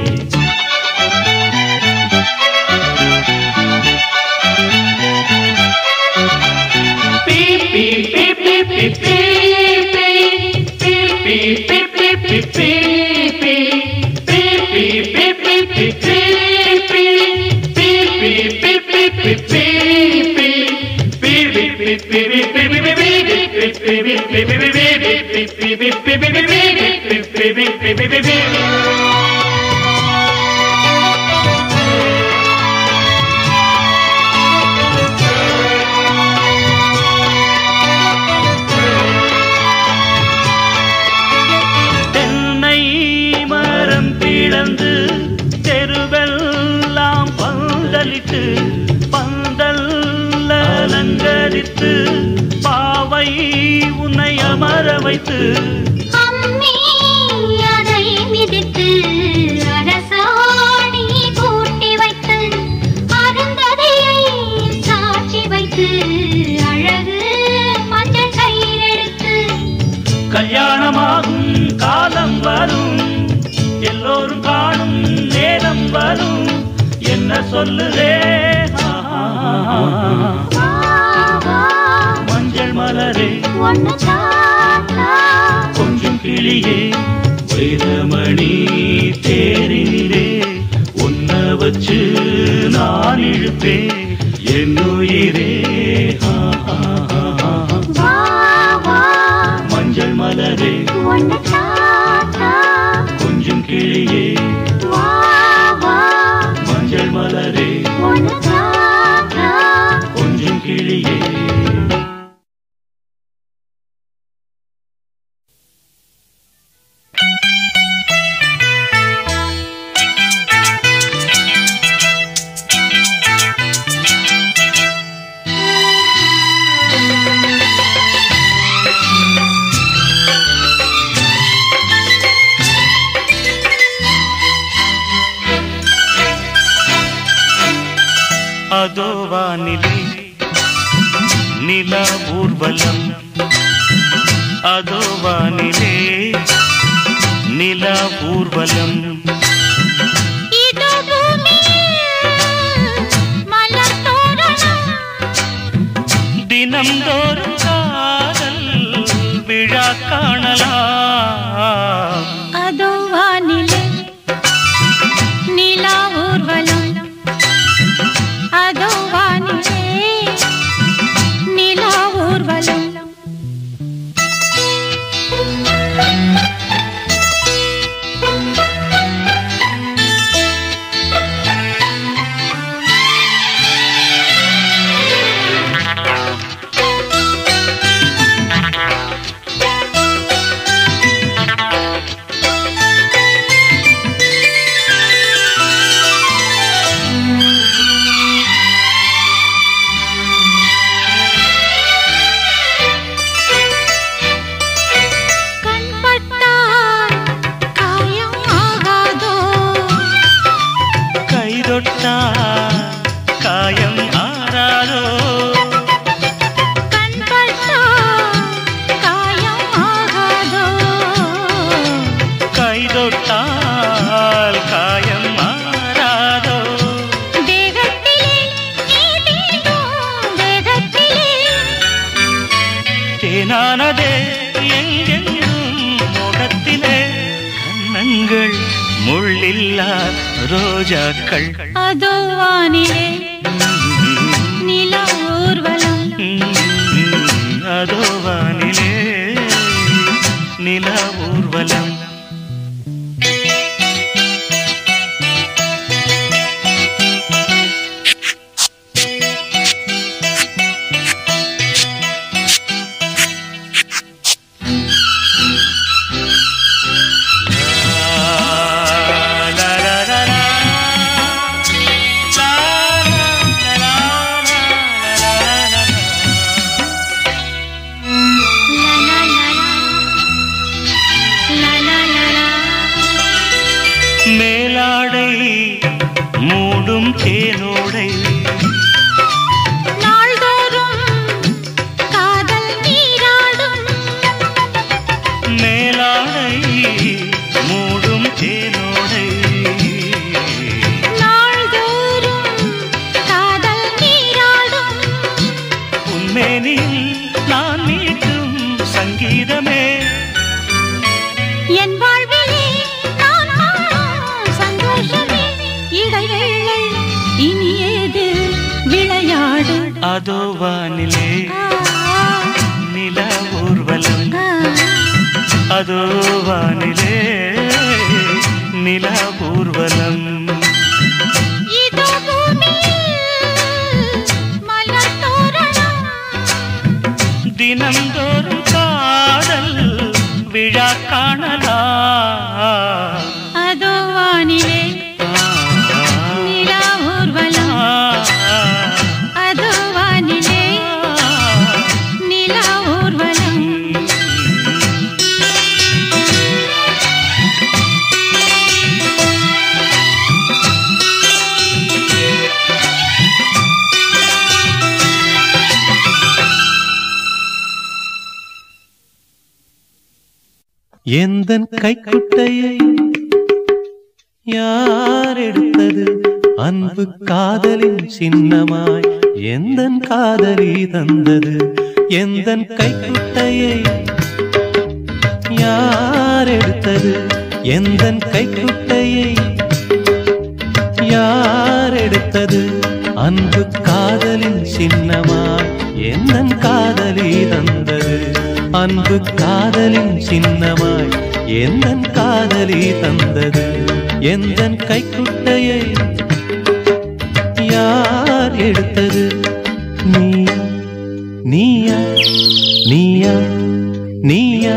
தென்னை மரம் பிளந்து தெருவெல்லாம் பந்தலிட்டு பந்தல் அலங்கரித்து பாவை உன்னை அமர வைத்து அம்மி அதை மிதித்து அரசாணி பூட்டி வைத்து அருந்ததியை சாட்சி வைத்து அழகு மஞ்சள் கயிறெடுத்து கல்யாணமாகும் காலம் வரும் எல்லோரும் காணும் நேரம் வரும் என்ன சொல்லுதே வா, வா, மஞ்சள் மலரே ஒன்னு தாத்தா கொஞ்சம் கிளியே வைரமணி தேரினிலே உன்ன வச்சு நான் இழுப்பேன் என் உயிரே ஆ, ஆ, ஆ, ஆ. வா, வா, மஞ்சள் மலரே ஒன்னு தாத்தா கொஞ்சம் கிளியே வா, வா, மஞ்சள் மலரே ஒன்னு தாத்தா கொஞ்சம் கிளியே அதோ வானிலே நில ஊர்வலம் அதோ வானிலே நில ஊர்வலம் இதோ பூமியில் மலர் தோரணம் தினம்தோறும் காதல் விழா காணலாம் அதோ வானிலே நிலா ஊர்வலம் அதோ வானிலே நிலா ஊர்வலம் தேனானதே எங்கெங்கும் முகத்திலே கன்னங்கள் முள்ளில்லா ரோஜாக்கள் அதோ வானிலே நில ஊர்வலம் அதோ வானிலே நில ஊர்வலம் லா லா லா லா. லா லா லா லா. மேலாடை மூடும் தேனோடை நாள்தோறும் காதல் நீராடும் மேலாடை மூடும் தேனோடை நாள்தோறும் காதல் நீராடும் உன்மேனில் நான் மீட்டும் சங்கீதமே என் வாழ்விலே நான் காணும் சந்தோஷமே இடைவேளை இனி ஏது விளையாடு அதோ வானிலே ஆ, நில ஊர்வலம் ஆ, அதோ வானிலே நில ஊர்வலம் இதோ பூமியில் மலர் தோரணம் தினந்தோறும் காதல் விழா காணலா அதோ வானிலே நிலா ஊர்வலம் அதோ வானிலே நிலா ஊர்வலம் எந்தன் கைக்குட்டையை யார் எடுத்தது அன்பு காதலின் சின்னமாய் எந்தன் காதலி தந்தது எந்தன் கைக்குட்டையை யார் எடுத்தது எந்தன் கைக்குட்டையை யார் எடுத்தது அன்பு காதலின் சின்னமாய் எந்தன் காதலி தந்தது அன்பு காதலின் சின்னமாய் எந்தன் காதலி தந்தது எந்தன் கைக்குட்டையை யார் எடுத்தது நீ நீயா நீயா நீயா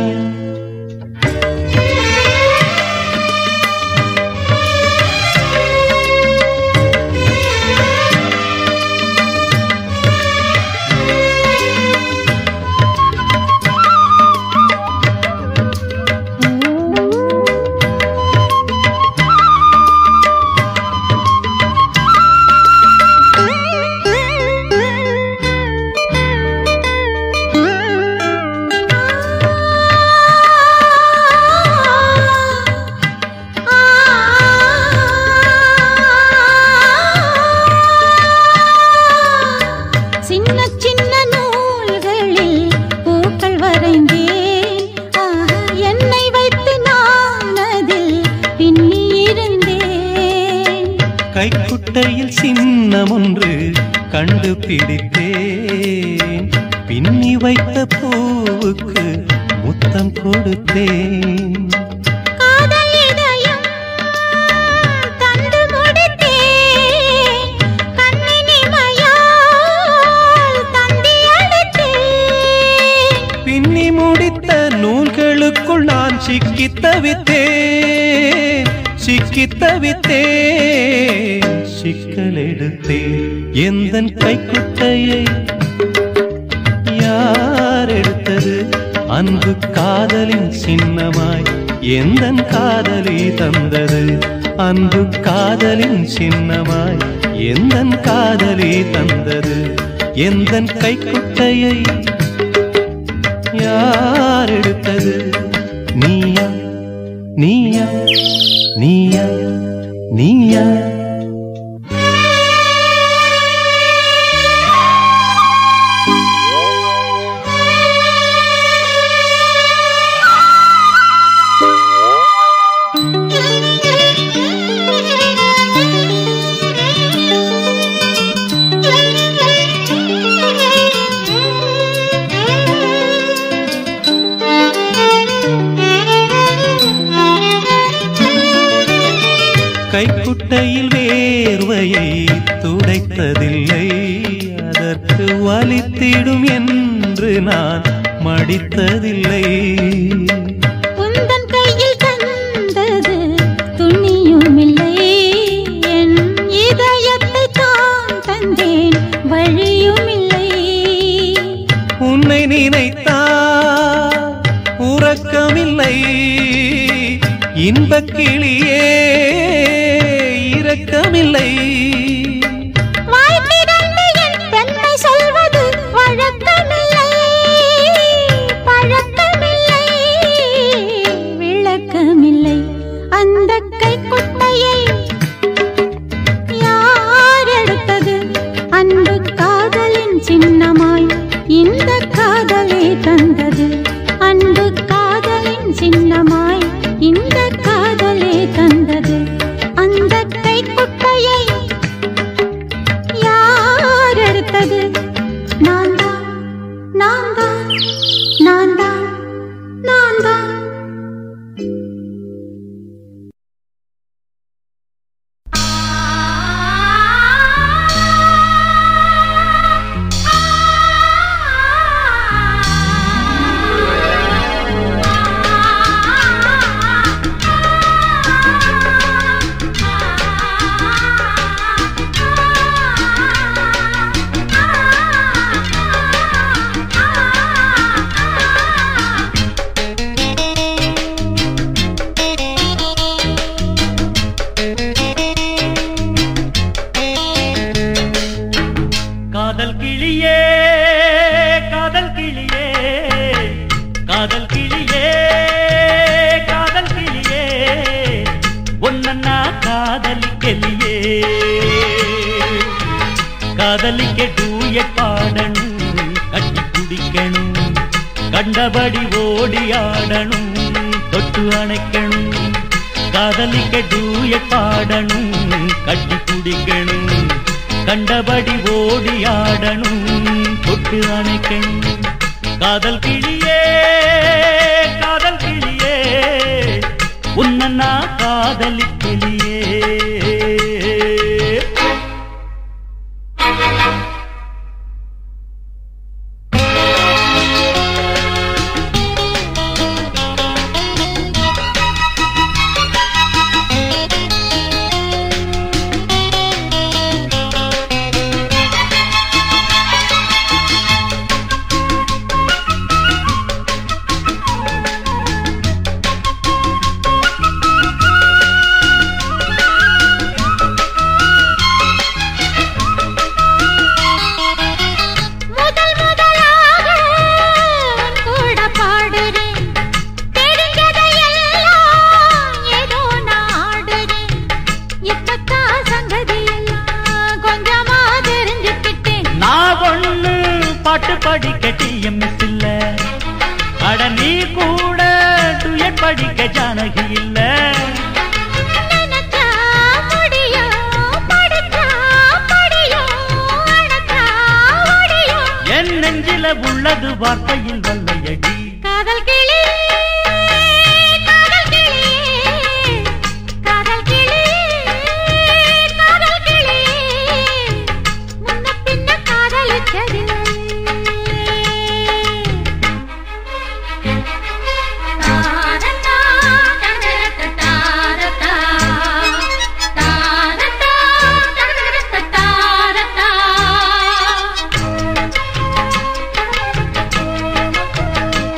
சின்ன சின்ன நூல்களில் பூக்கள் வரைந்தேன் ஆஹா, என்னை வைத்து நான் அதில் பின்னி இருந்தேன் கைக்குட்டையில் சின்னம் ஒன்று கண்டுபிடித்தேன் பின்னி வைத்த பூவுக்கு முத்தம் கொடுத்தேன் காதல் இதயம் தந்து முடித்தேன் கண்ணினிமையால் தந்தி அடித்தேன் பின்னி முடித்த நூல்களுக்குள் நான் சிக்கித் தவித்தேன் சிக்கித் தவித்தேன் சிக்கல் எடுத்தேன் எந்தன் கைக்குட்டையை யார் எடுத்தது அன்பு காதலின் சின்னமாய் எந்தன் காதலி தந்தது அன்பு காதலின் சின்னமாய் எந்தன் காதலி தந்தது எந்தன் கைக்குட்டையை யார் எடுத்தது நீயா நீயா நீயா நீயா ஆ கைக்குட்டையில் வேர்வையை துடைத்ததில்லை அதற்கு வலித்திடும் என்று நான் மடித்ததில்லை உந்தன் கையில் தந்தது துணியுமில்லை என் இதயத்தை தான் தந்தேன் வழியுமில்லை உன்னை நினைத்தால் உறக்கமில்லை இன்பக் கிளியே இரக்கமில்லை வாய் திறந்து என் பெண்மை சொல்வது வழக்கமில்லை பழக்கமில்லை விளக்கமில்லை அந்த கைக்குட்டையை யார் எடுத்தது அன்பு காதலின் சின்னமாய் இந்த காதலை தந்தது அன்பு காதலின் சின்னமாய் இந்த காதலை தந்தது அந்த கைக்குட்டையை யார் எடுத்தது நான் தான் நான் தான் நான் தான் நான் தான் காதல் கிளியே காதல் கிளியே காதல் கிளியே காதல் கிளியே ஒன்னா காதலிக்கலியே காதலிக்க டூய பாடணும் கட்டி குடிக்கணும் கண்டபடி ஓடி ஆடணும் தொட்டு அணைக்கணும் காதலிக்க டூய பாடணும் கட்டி குடிக்கணும் கண்டபடி ஓடி ஆடணும் தொட்டு அணைக்கணும் காதல் கிளியே காதல் கிளியே உன்ன காதலிக்கிளியே முதல் முதலாக உன் கூட பாடுறேன் தெரிஞ்சதையெல்லாம் ஏதோ நான் ஆடுறேன் இப்பத்தா சங்கதி எல்லாம் கொஞ்சமா தெரிஞ்சுக்கிட்டேன் நான் ஒண்ணு பாட்டு படிக்க டிஎம்எஸ் இல்ல அட நீ கூட டுயட் படிக்க ஜானகி இல்ல நினைச்சா முடியும் படிச்சா படியும் அணைச்சா முடியும் என் நெஞ்சில உள்ளது வார்த்தையில் வல்லையடி காதல் கிளி காதல் கிளி காதல் கிளி காதல் கிளி முன்ன பின்ன காதலிச்சதில்லை தாரத்தா, தரத்தா, தாரத்தா. தாரத்தா, தரத்தா, தாரத்தா.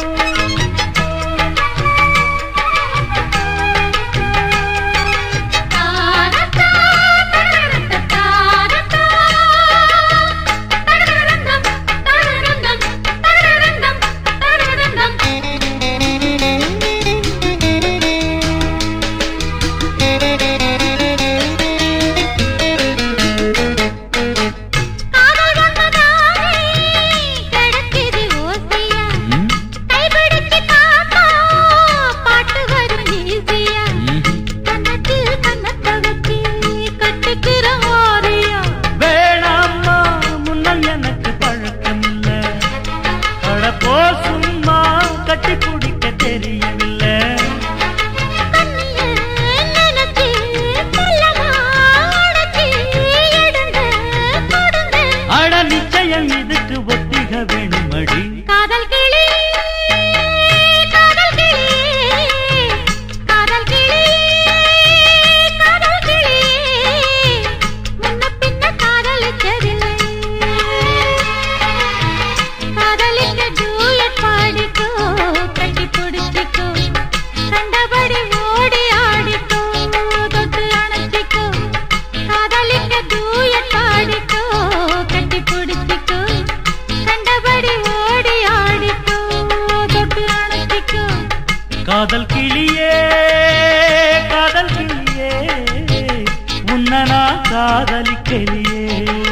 காதல் கிளியே காதல் கிளியே உன்ன நான் காதலிக்கலியே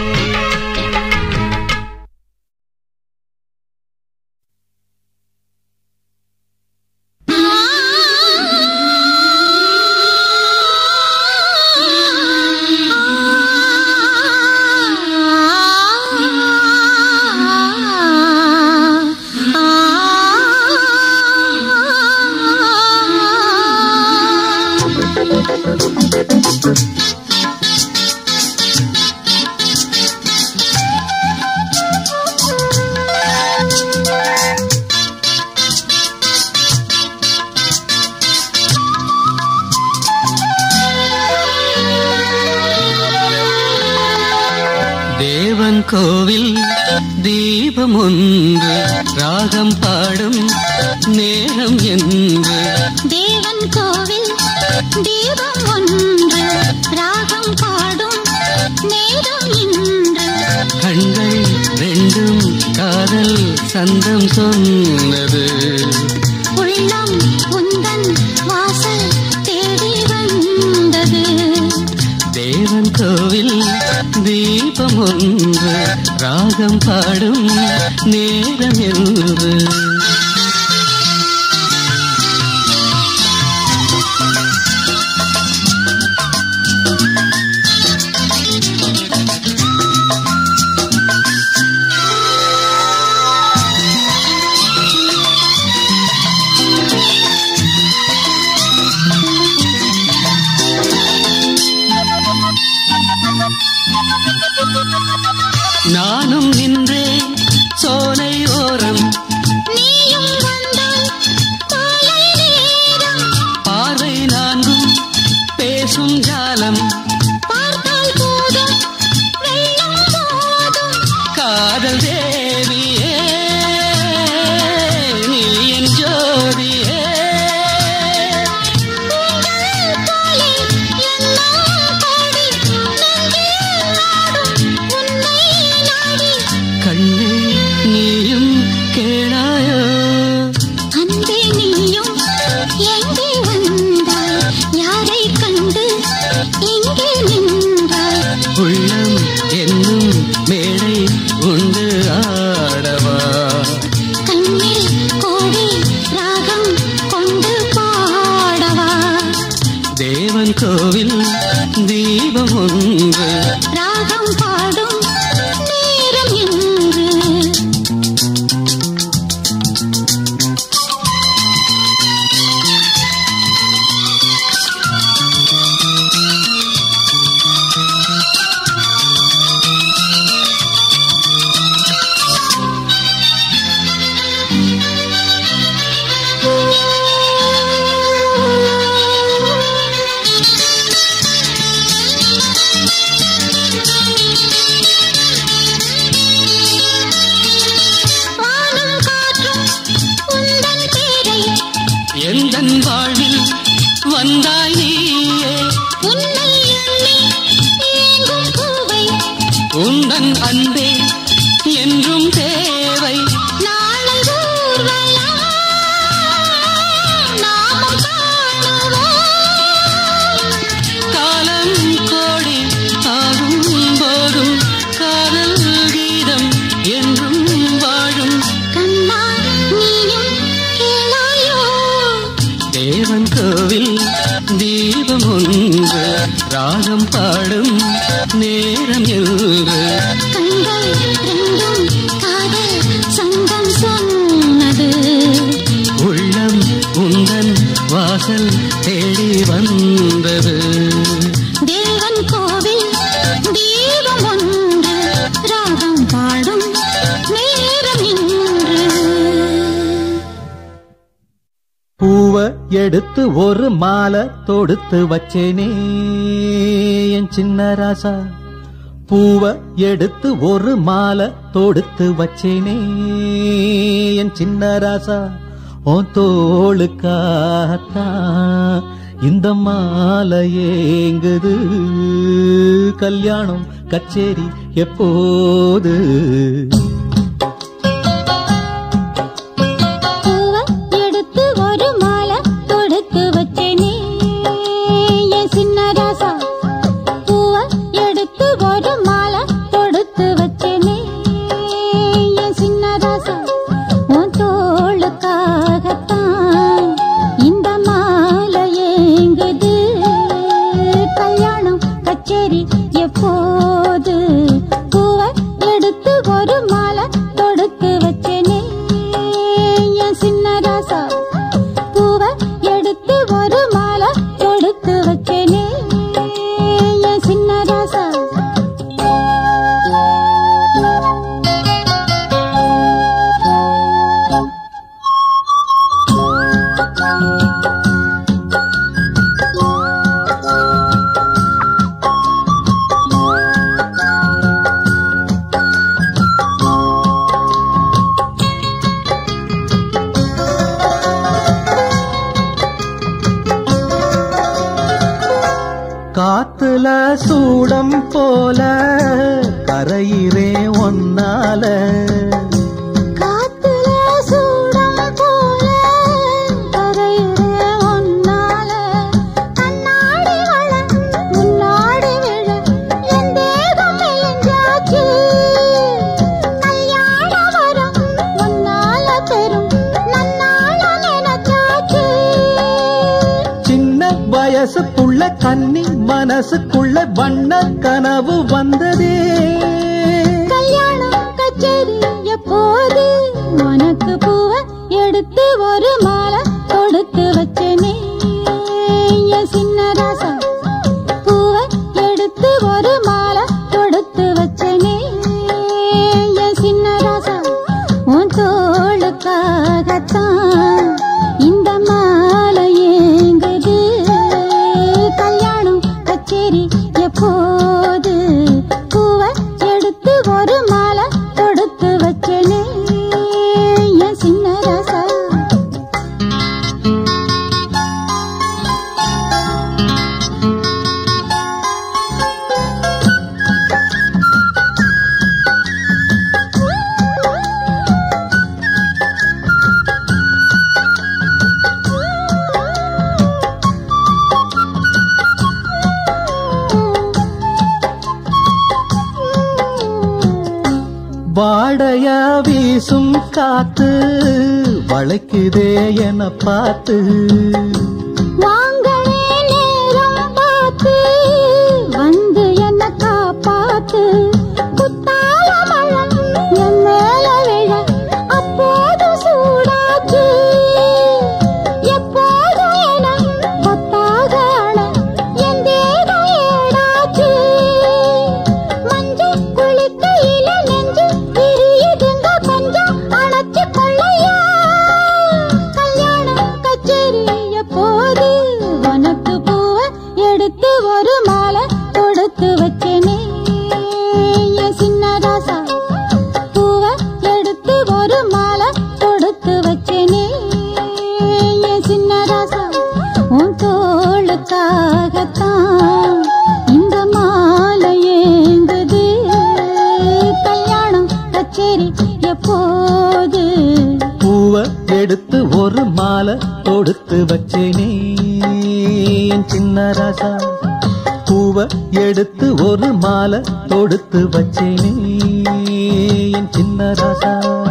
தேவன் கோவில் தீபம் ஒன்று ராகம் பாடும் நேரம் என்று தேவன் கோவில் தீபம் ஒன்று ராகம் பாடும் நேரம் இன்று கண்கள் ரெண்டும் காதல் சந்தம் சொன்னது உள்ளம் உந்தன் வாசல் தேடி வந்தது தேவன் கோவில் தீபம் ஒன்று ராகம் பாடும் நேரம் என்று நானும் நின்றேன் சோலை ஓரம் நீயும் வந்தால் காலை நேரம் பார்வை நான்கும் பேசும் ஜாலம் பார்த்தால் போதும் வெள்ளம் போதும் காதல் தேவியே நீ என் ஜோதியே உங்கள் போலே எல்லாம் பாடி நெஞ்சில் ஆடும் உன்னை நாடி கண்ணே நீயும் கேளாயோ அன்பே நீயும் எங்கே வந்தாய் யாரை கண்டு இங்கே நின்றாய் உள்ளம் என்னும் மேடை உண்டு ஆடவா கண்ணில் கோடி ராகம் கொண்டு பாடவா தேவன் கோவில் தீபம் ஒன்று ராகம் பாடும் நேரம் என்று வானும் காற்றும் உந்தன் பேரை எந்தன் வாழ்வில் வந்தாய் நீயே உன்னை எண்ணி ஏங்கும் பூவை உந்தன் அன்பே என்றும் தேவை நாளை ஊர்வலம் நாமும் காணுவோம் காலம் கோடி ஆகும் போதும் காதல் கீதம் என்றும் வாழும் கண்ணா நீயும் கேளாயோ தேவன் கோவில் தீபம் ஒன்று ராகம் பாடும் நேரம் என்று கண்கள் ரெண்டும் காதல் சங்கம் சொன்னது உள்ளம் உந்தன் வாசல் தேடி வந்தது தேவன் கோவில் தீபம் ஒன்று ராகம் பாடும் நேரம் இன்று பூவ எடுத்து ஒரு மாலை தொடுத்து வச்சேனே என் சின்ன ராசா பூவ எடுத்து ஒரு மாலை தொடுத்து வச்சேனே என் சின்ன ராசா ஓ தோளுக்காத்தான் இந்த மாலை ஏங்குது கல்யாணம் கச்சேரி எப்போது பூவ எடுத்து ஒரு மாலை ராசா பூவ எடுத்து ஒரு மாலை கொடுத்து வச்சேனே என் சின்ன ராசா காத்துல சூடம் போல கரையிறே ஒன்னால காத்துல சூடம் போல கரையிற ஒன்னால கண்ணாடி வள முன்னாடி விழ என் தேகம் மெலிஞ்சாச்சு கல்யாண வரம் முன்னால பெரும் நன்னால நினைச்சாச்சு சின்ன வயசுக்குள்ள கன்னி மனசுக்குள்ள வண்ண கனவு வந்ததே கல்யாணம் கச்சேரி எப்போது உனக்கு பூவ எடுத்து ஒரு மாலை கொடுத்து வச்சேனே என் சின்ன ராசா பூவ எடுத்து ஒரு மாலை கொடுத்து வச்சேனே என் சின்ன ராசா உன் தோளுக்காகத்தான் இந்த மாலை ஏங்குது கல்யாணம் கச்சேரி எப்போது பூவ எடுத்து ஒரு மாலை தொடுத்து வச்சேனே என் சின்ன ராசா வாடையா வீசும் காத்து வளைக்குதே என பார்த்து வாங்களே நேரம் பார்த்து வந்து என்ன காப்பாத்து குத்தால மழம் என் மேல விழ அப்போது சூடாச்சு எப்போதும் என கொத்தாக அழ என் தேகம் ஏடாச்சு மஞ்சள் குளிக்கையில நெஞ்சு பிரியுதுங்க கொஞ்சம் அணைச்சு கொள்ளையா கல்யாணம் கச்சேரி எப்போது உனக்கு பூவ எடுத்து ஒரு மாலை கொடுத்து வச்சேனே என் சின்ன ராசா பூவ எடுத்து ஒரு மாலை கொடுத்து வச்சேனே என் சின்ன ராசா உன் தோளுக்காகத்தான் இந்த மாலை ஏங்குது கல்யாணம் கச்சேரி எப்போது பூவ எடுத்து ஒரு மாலை தொடுத்து வச்சேனே என் சின்ன ராசா பூவ எடுத்து ஒரு மாலை தொடுத்து வச்சேனே என் சின்ன ராசா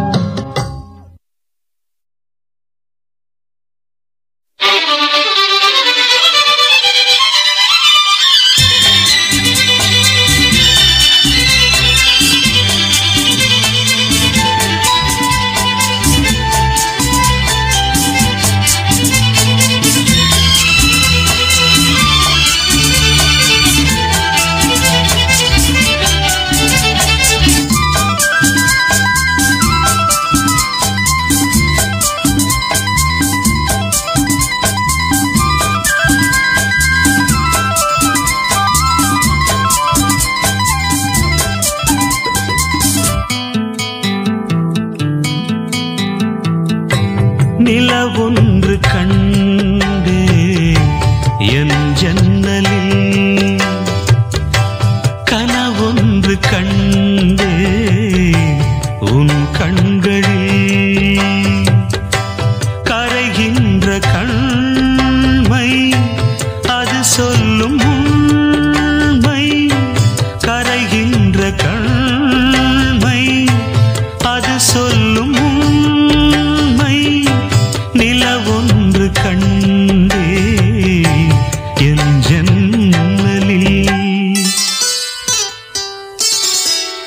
நிலவொன்று கண்டு என் ஜன்னலில் கனவொன்று கண்டு உன் கண்களில் கரைகின்ற கண்மை அது சொல்லும் உண்மை கரைகின்ற கண்மை அது சொல்லும் உண்மை நிலவொன்று கண்டே என் ஜன்னலில்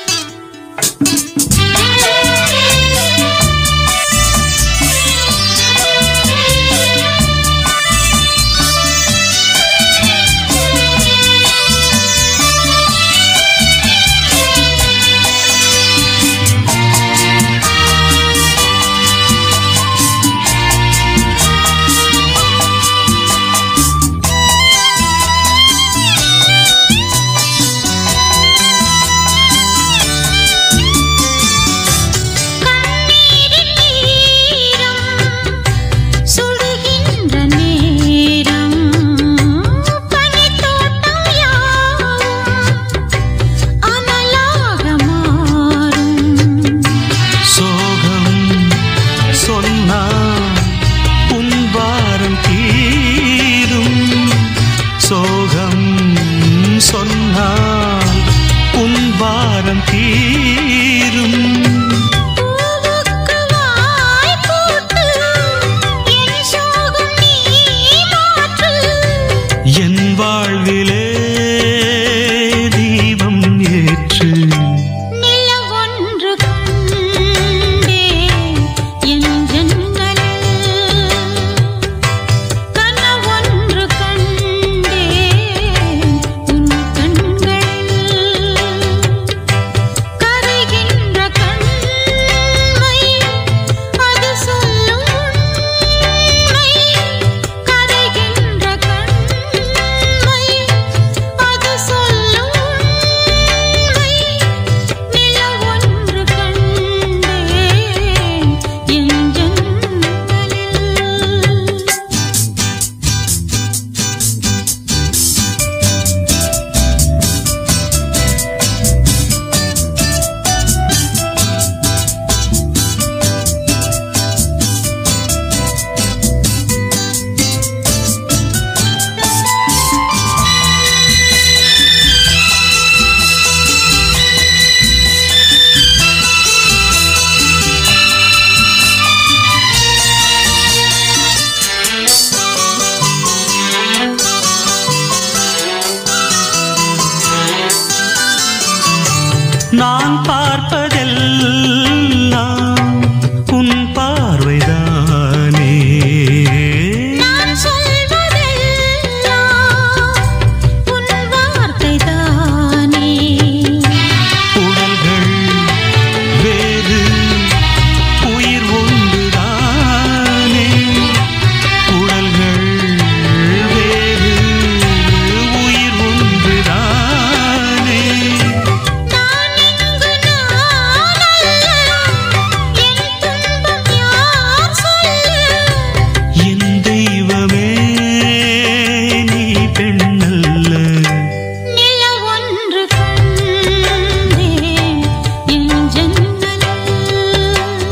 நான் பார்ப்பதெல்லாம் உன் பார்வைதானே நான் சொல்வதெல்லாம் உன் வார்த்தைதானே உடல்கள் வேறு உயிர் ஒன்றுதானே உடல்கள் வேறு உயிர் ஒன்றுதானே நான் இங்கு நான் அல்ல என் துன்பம் யார் சொல்ல என் தெய்வமே நீ பெண்ணல்ல நில ஒன்று கண்டே என் ஜன்னலில்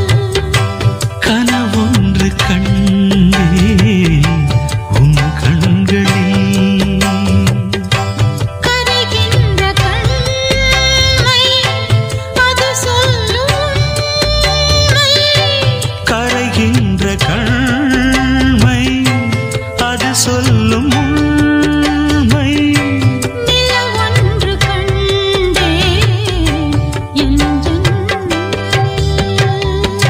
கனவொன்று கண்டே உன் கண்களில் கரைகின்ற கண்மை அது சொல்லும் உண்மை. கரைகின்ற கண்மை அது சொல்லும் உண்மை நில ஒன்று கண்டே என் ஜன்னலில்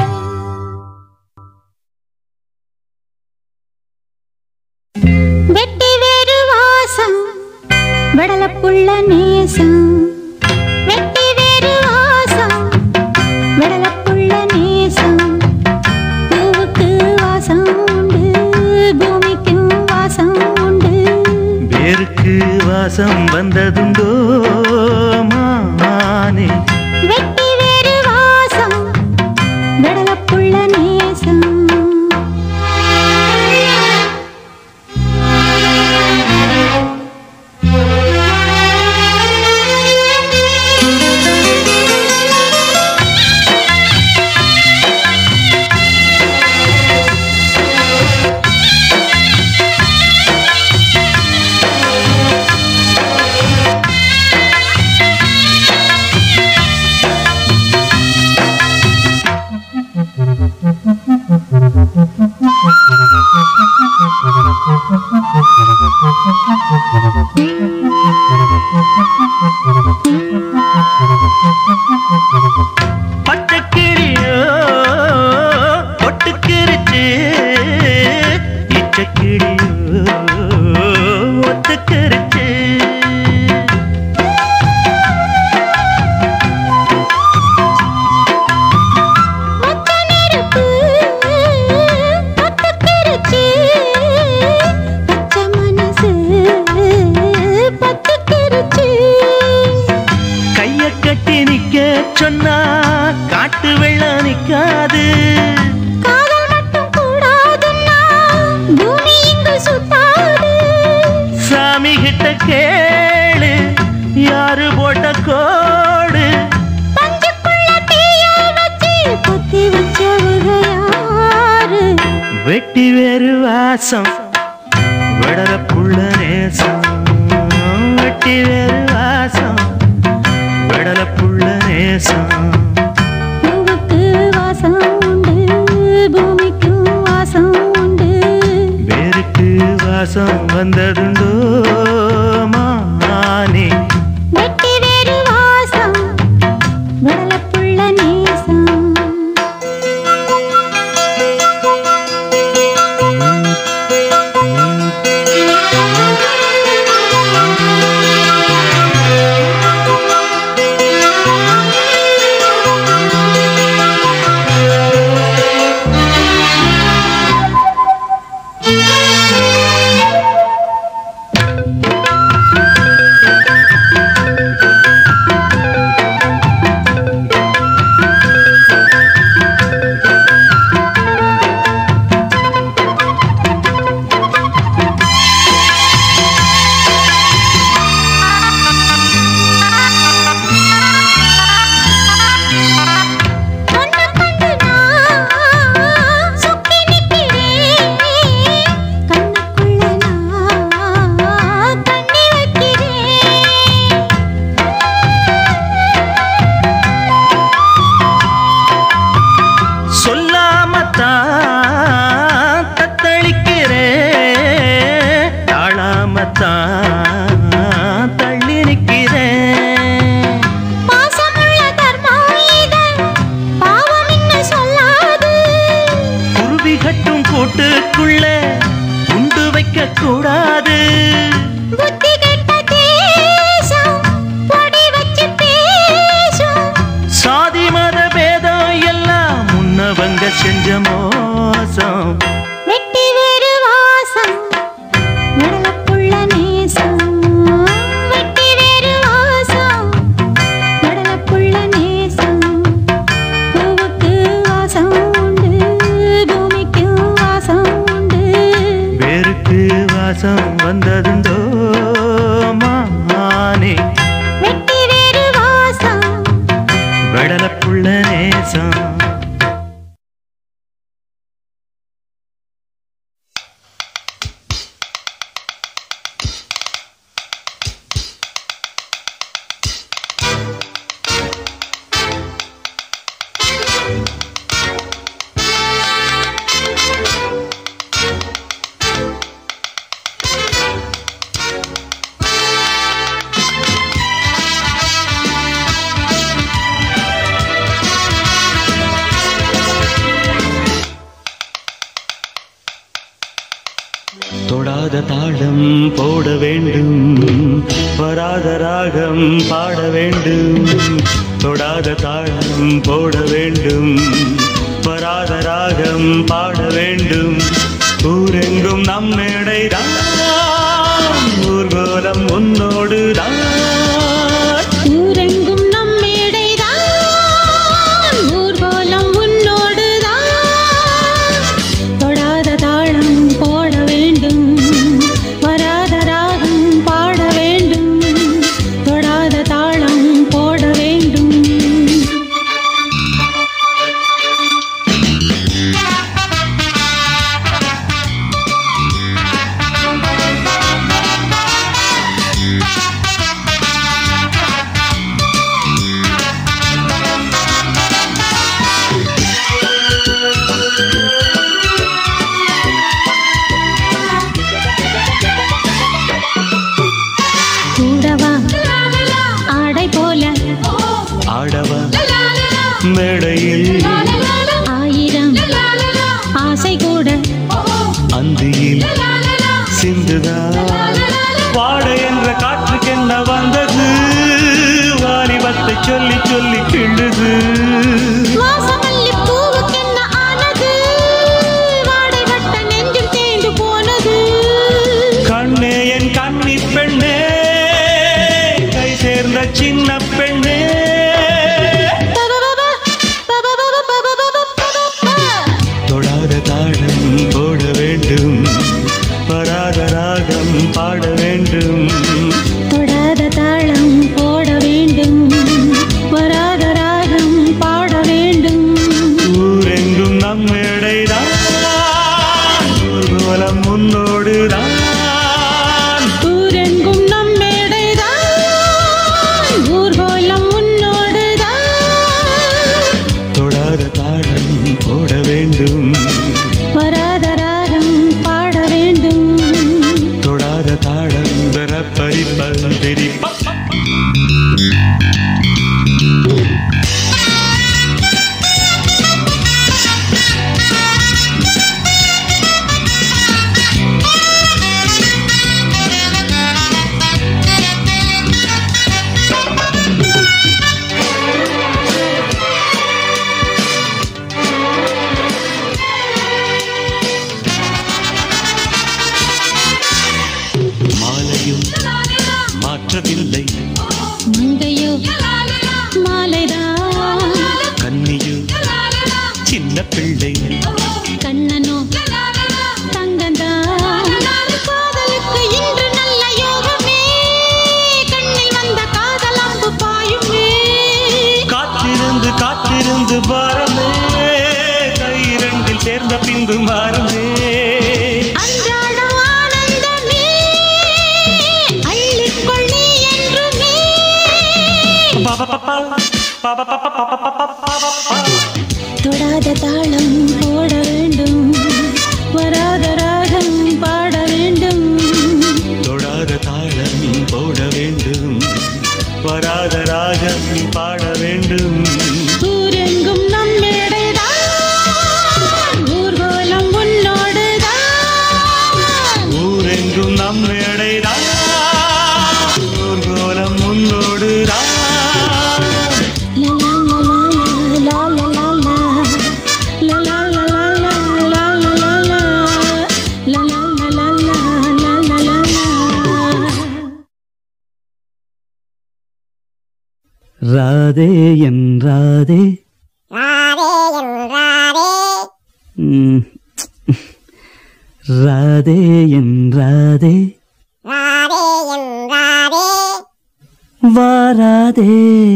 வெட்டி வேறு வாசம் வடலப்புள்ள நேசம் வெட்டி வேறு வாசம் வடலப்புள்ள நேசம் பூவுக்கு வாசம் உண்டு பூமிக்கும் வாசம் உண்டு வேருக்கு வாசம் வந்ததுண்டோ மானே வெட்டி வேறு வாசம் வடலப்புள்ள நேசம் பச்சைக்கிளியோ ஒட்டுக்கிருச்சு இச்சக்கிளியோ ஒத்துக்கிருச்சு மொத்த நெருப்பு பத்துக்கிருச்சு பச்சை மனசு பத்துக்கிருச்சு கைய கட்டி நிக்க சொன்னா காட்டு வெள்ளம் நிக்காது காதல் மட்டும் கூடாதுன்னா பூமி இங்கு சுத்தாது சாமி கிட்ட கேளு யாரு போட்ட கோடு பஞ்சுக்குள்ள தீய வச்சு குத்தி வச்சவங்க யாரு வெட்டி வேறு வாசம் விடற புள்ள நேசம் வெட்டி வேறு வாசம் விடல புள்ள நேசம் பூவுக்கு வாசம் உண்டு பூமிக்கு வாசம் உண்டு வேருக்கு வாசம் வந்ததுண்டோ மானே வெட்டி வேறு வாசம் வடலப்புள்ள நேசம் கூட்டுக்குள்ள குண்டு வைக்க கூடாது புத்தி கெட்ட தேசம் பொடி வச்சு பேசும் சாதி மத பேதம் எல்லாம் முன்னவங்க செஞ்ச மோசம் வெட்டி வேறு வாசம் நடலப்புள்ள நேசம் வெட்டி வேறு வாசம் நடலப்புள்ள நேசம் பூவுக்கு வாசம் உண்டு பூமிக்கு வாசம் உண்டு வேருக்கு வாசம் வந்ததுண்டோ மானே வெட்டி வேறு வாசம் வெடலப்புள்ள நேசம் தொடாத தாளம் போட வேண்டும் வராத ராகம் பாட வேண்டும் தொடாத தாளம் போட வேண்டும் வராத ராகம் பாட வேண்டும் ஊரெங்கும் நம் மேடைதான் ஊர்கோலம் உன்னோடு தான் ஊரெங்கும் நம் மேடைதான் ஊர்வலம் உன்னோடுதான் தொடாத தாளம் போட வேண்டும் வராத ராகம் பாட வேண்டும் தொடாத தாளம் போட வேண்டும் கூடவா ஆடை போல ஆடவா மேடையில் ஆயிரம் ஆசை கூட அந்தியில் சிந்துதா பாட என்ற காற்றுக்கென்ன வந்தது வாலிபத்தை சொல்லி சொல்லி கிள்ளுது வாசமல்லி பூவுக்கென்ன ஆனது வாடை வட்ட நெஞ்சும் தேய்ந்து போனது கண்ணே என் கண்ணி பெண்ணே கை சேர்ந்த சின்ன பெண்ணே தொடாத தாளம் போட வேண்டும் வராத ராகம் பாட வேண்டும் தொடாத தாளம் போட வேண்டும் வராத ராகம் பாட வேண்டும் ஊரெங்கும் நம் மேடைதான் ஊர்வலம் முன்னோடுதான் ஊரெங்கும் நம் மேடைதான் ஊர்வலம் உன்னோடுதான் தொடாத தாளம் போட வேண்டும் வராத ராகம் பாட வேண்டும் தொடாத தாளம் தர பறிப்பந்திரி மாலையும் மாற்றவில்லை மங்கையோ மாலைதான் கன்னியும் சின்ன பிள்ளை கண்ணனோ தங்கந்தான் காதலுக்கு இன்று நல்ல யோகமே கண்ணில் வந்த காதல் அம்பு பாயுமே காத்திருந்து காத்திருந்து பாரமே கை இரண்டில் சேர்ந்த பின்பு மாறுமே அன்றாடம் ஆனந்தமே அள்ளிக்கொள் நீ என்றுமே தொடாத தாளம் போட வேண்டும் வராத ராகம் பாட வேண்டும் தொடாத தாளம் போட வேண்டும் வராத ராகம் பாட வேண்டும் ஊரெங்கும் நம் மேடைதான் ஊர்வலம் உன்னோடு ராதே என்றாதே ம், ராதே என்றாதே வாராதே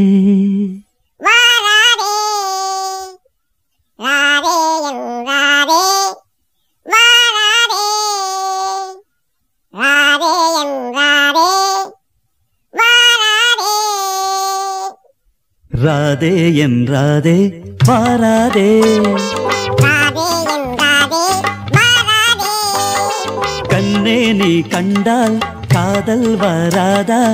ராதே என்றாதே வாராதே கண்ணே நீ கண்டால் காதல் வராதா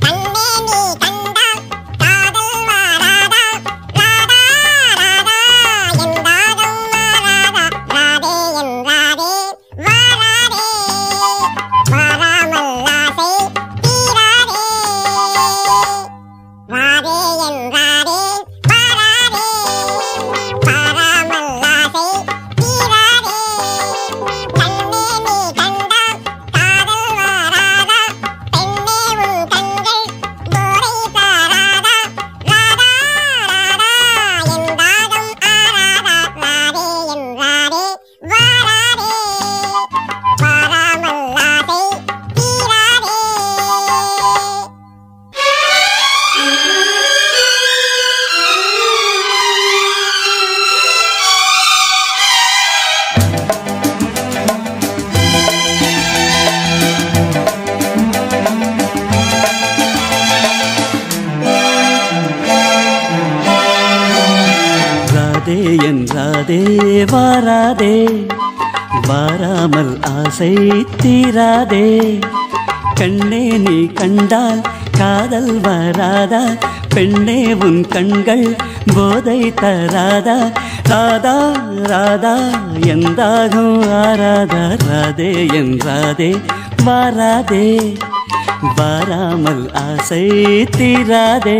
ராதே என்றாதே வாராதே வாராமல் ஆசை தீராதே கண்ணே நீ கண்டால் காதல் வராதா பெண்ணே உன் கண்கள் போதை தராதா ராதா ராதா எந்தாகும் ஆராதா ராதே என்றாதே வாராதே வாராமல் ஆசை தீராதே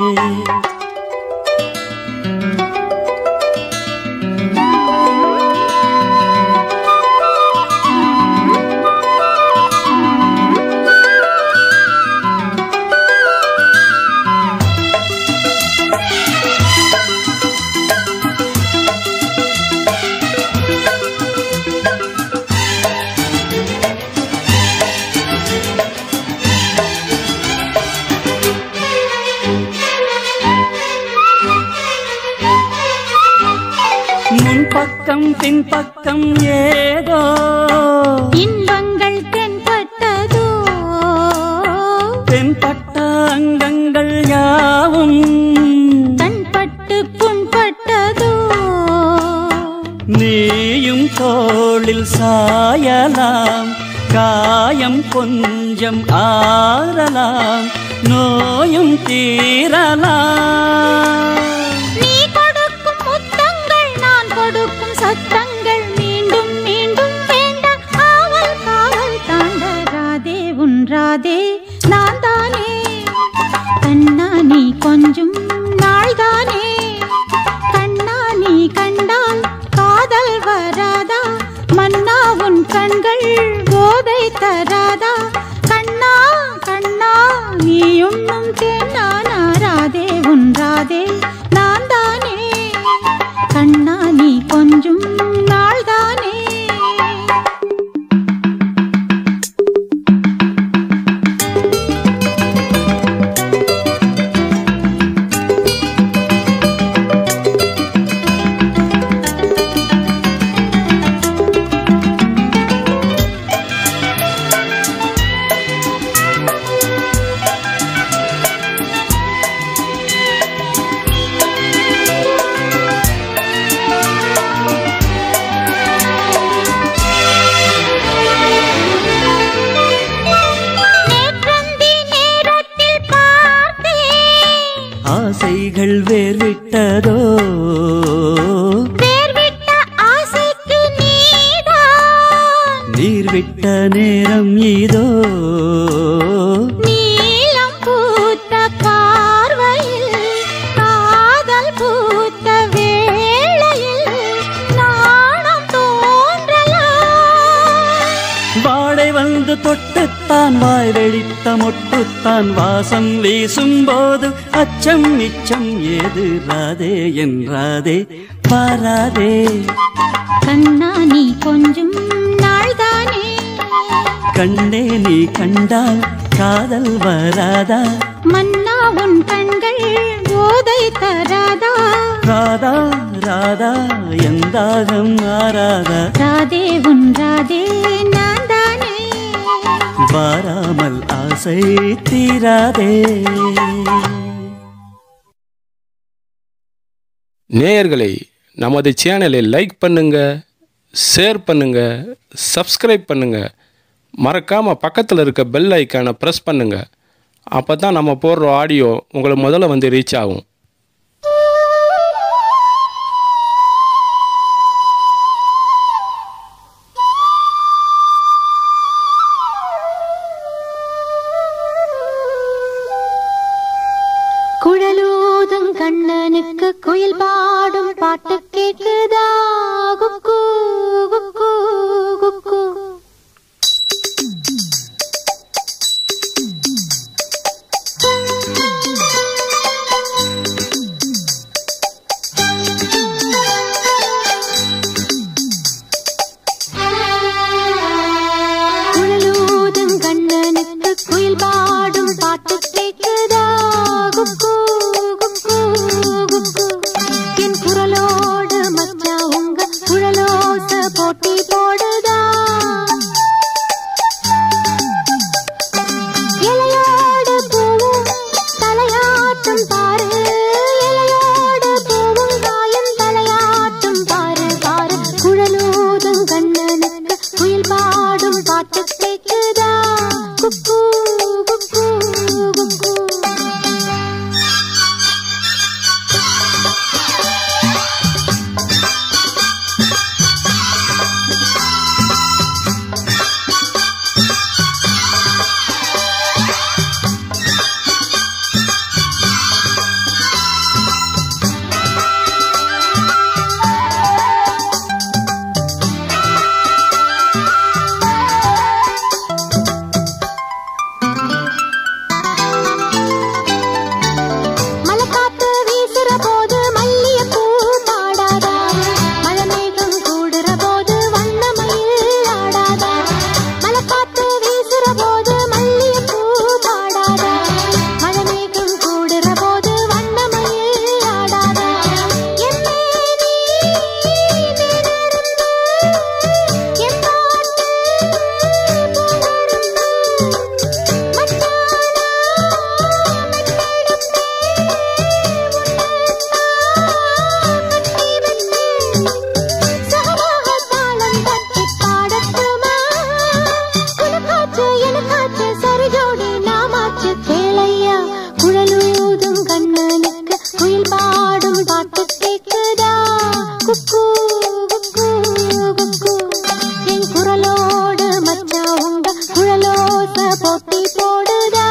முன்பக்கம் பின்பக்கம் ஏதோ இன்பங்கள் தென்பட்டதோ தென்பட்ட அங்கங்கள் யாவும் கண்பட்டு புண்பட்டதோ நீயும் தோளில் சாயலாம் காயம் கொஞ்சம் ஆறலாம் நோயும் தீரலாம் நீ கொடுக்கும் முத்தங்கள் நான் கொடுக்கும் சத்தங்கள் மீண்டும் மீண்டும் வேண்டாம் காவல் காவல் தாண்ட ராதே உன்றாதே நான் தானே கண்ணா நீ கொஞ்சம் நாள்தானே கண்ணா நீ கண்டால் காதல் வராதா மன்னா உன் கண்கள் போதை தராதா கண்ணா கண்ணா நீ உண்ணும் தேனானா ராதே உன்றாதே நான் தானே கண்ணா நீ கொஞ்சம் நாள்தானே நேற்றந்தி நேரத்தில் பார்த்தேன் ஆசைகள் வேர்விட்டதோ வேர்விட்ட ஆசைக்கு நீதான் நீர் விட்ட நேரம் இதோ நீலம் பூத்த பார்வையில் காதல் பூத்த வேளையில் நாணம் தோன்றலாம் வாடை வந்து தொட்டுத்தான் வாய் வெடித்த மொட்டுத்தான் வாசம் வீசும் போது அச்சம் மிச்சம் ஏது ராதே என்றாதே பாராதே கண்ணா நீ கொஞ்சம் நாள்தானே கண்ணே நீ கண்டால் காதல் வராதா மன்னா உன் கண்கள் போதை தராதா ராதா ராதா எந்தாகம் ஆராதா ராதே உன் ராதே நான் தானே வாராமல் ஆசை தீராதே நேயர்களே நமது சேனலை லைக் பண்ணுங்க ஷேர் பண்ணுங்க சப்ஸ்கிரைப் பண்ணுங்க மறக்காம பக்கத்தில் இருக்க பெல் ஐக்கானை ப்ரெஸ் பண்ணுங்க அப்போ தான் நம்ம போடுற ஆடியோ உங்களுக்கு முதல்ல வந்து ரீச் ஆகும் குழலூதும் கண்ணனுக்கு குயில் பாடும் பாட்டு கேக்குதா குக்கு குக்கு குக்கு குழலூதும் கண்ணனுக்கு குயில் பாடும் பாட்டு கேக்குதா குக்கு குக்கு குக்கு என் குரலோடு மச்சா உங்க குழலோச போட்டி போடுதா இலையோடு பூவும் தலையாட்டும் பாரு இலையோடு பூவும் காயும் தலையாட்டும் பாரு பாரு குழலூதும் கண்ணனுக்கு குயில் பாடும் பாட்டு கேக்குதா குக்கு குக்கு குக்கு மலைக்காத்து வீசுற போது மல்லிகைப்பூ பாடாதா மழை மேகம் கூடுற போது வண்ணமயில் ஆடாதா மலைக்காத்து வீசுற போது மல்லிகைப்பூ பாடாதா மழை மேகம் கூடுற போது வண்ணமயில் ஆடாதா என்னே நீ நினைந்து என் பாட்டு புகழும் மச்சானா குரலோடு மச்சா உங்க குழலோச போட்டி போடுதா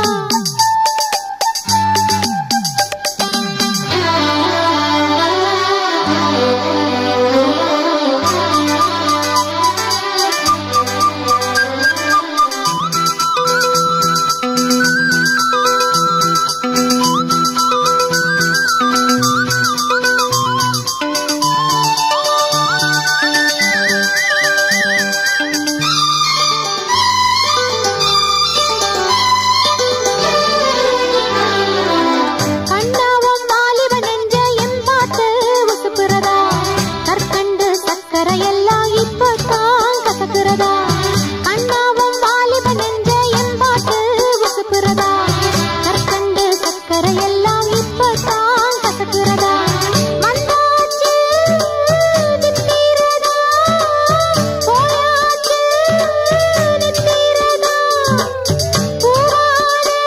கண்டாவும் வாலிபன் என்ற எம்பாட்டு உசுப்புறதா கற்கண்டு சக்கரை எல்லாம் இப்பதான் கசக்குறதா கண்டாவும் வாலிபன் என்ற எம்பாட்டு உசுப்புறதா கற்கண்டு சக்கரை எல்லாம் இப்பதான் கசக்குறதா வந்தாச்சு நிற்கிறதா போயாச்சு நிற்கிறதா பூவான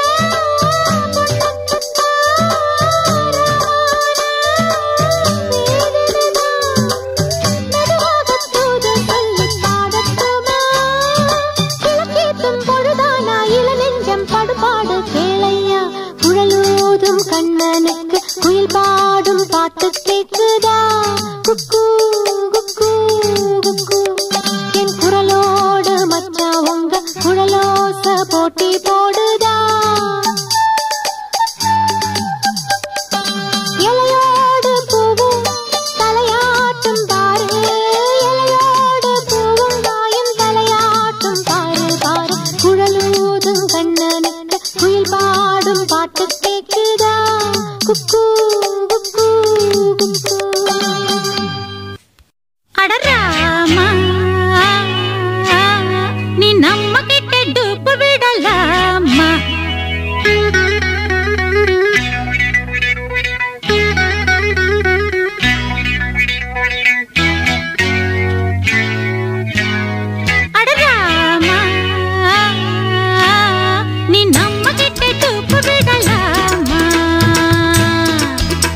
கண்ணனுக்கு குயில் பாடும் பாட்டு கேக்குதா குக்கு குக்கு குக்கு என் குரலோடு மச்ச ஆசை போட்டி போடுதா இலையோடு பூவும் தலையாட்டும் பாரு இலையோடு பூவும் வாயும் தலையாட்டும் பாரு பாரு குழலூதும் கண்ணனுக்கு குயில் பாடும் பாட்டு கேக்குதா குக்கு குக்கு குக்கு அடராமா நீ நம்ம கிட்ட டூப்பு விடலாமா அடராமா நீ நம்ம கிட்ட டூப்பு விடலாமா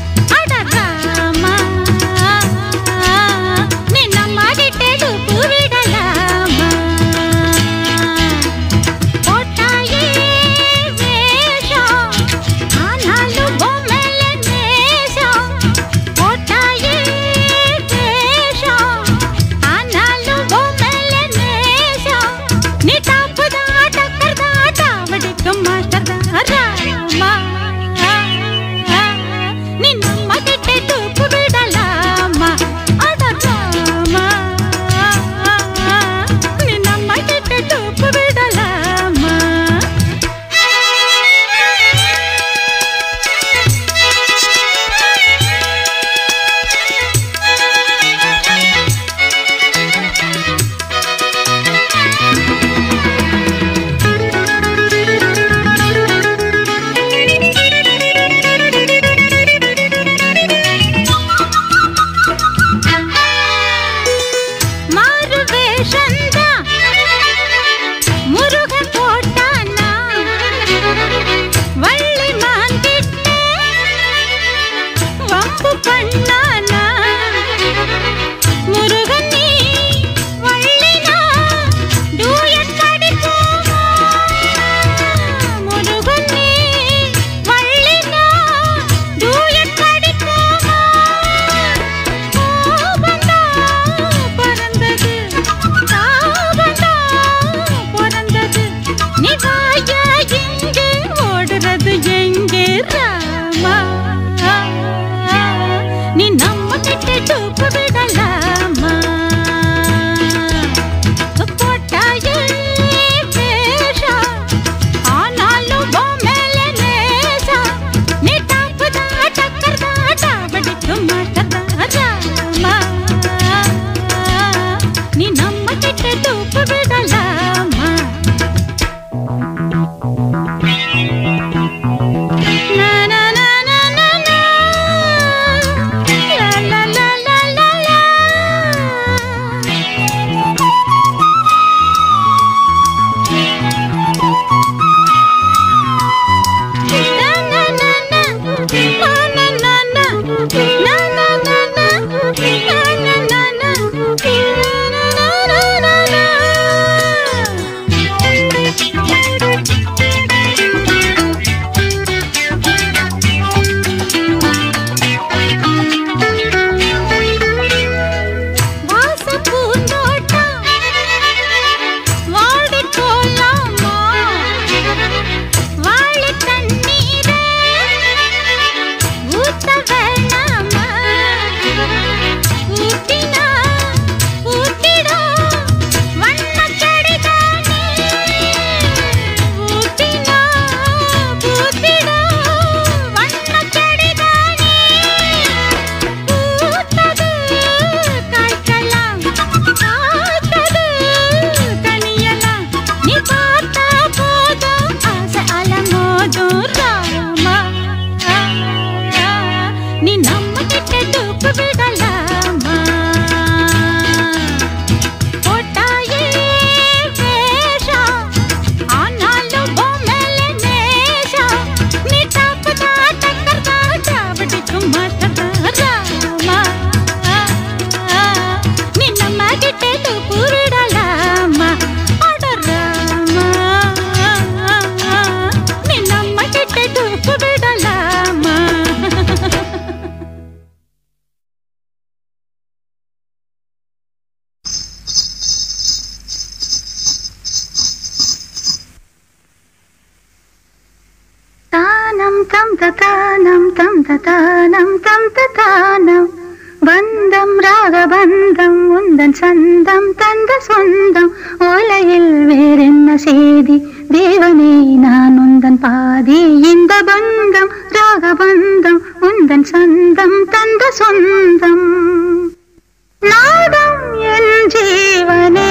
தம் ததானம் தம் ததானம் தம் ததானம் பந்தம் ராகபந்தம் உந்தன் சந்தம் தந்த சொந்தம் ஓலையில் வேறென்ன செய்தி தேவனே நான் உந்தன் பாதி இந்த பந்தம் ராகபந்தம் உந்தன் சந்தம் தந்த சொந்தம் நாதம் என் ஜீவனே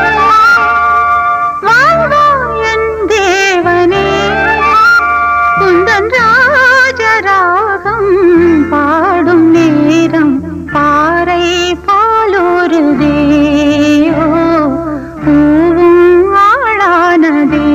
வாழ்வா என் தேவனே உந்தன் ராஜராகம் பாடும் நேரம் பாறை பாலோருதே ஓ பூவும் ஆளானதே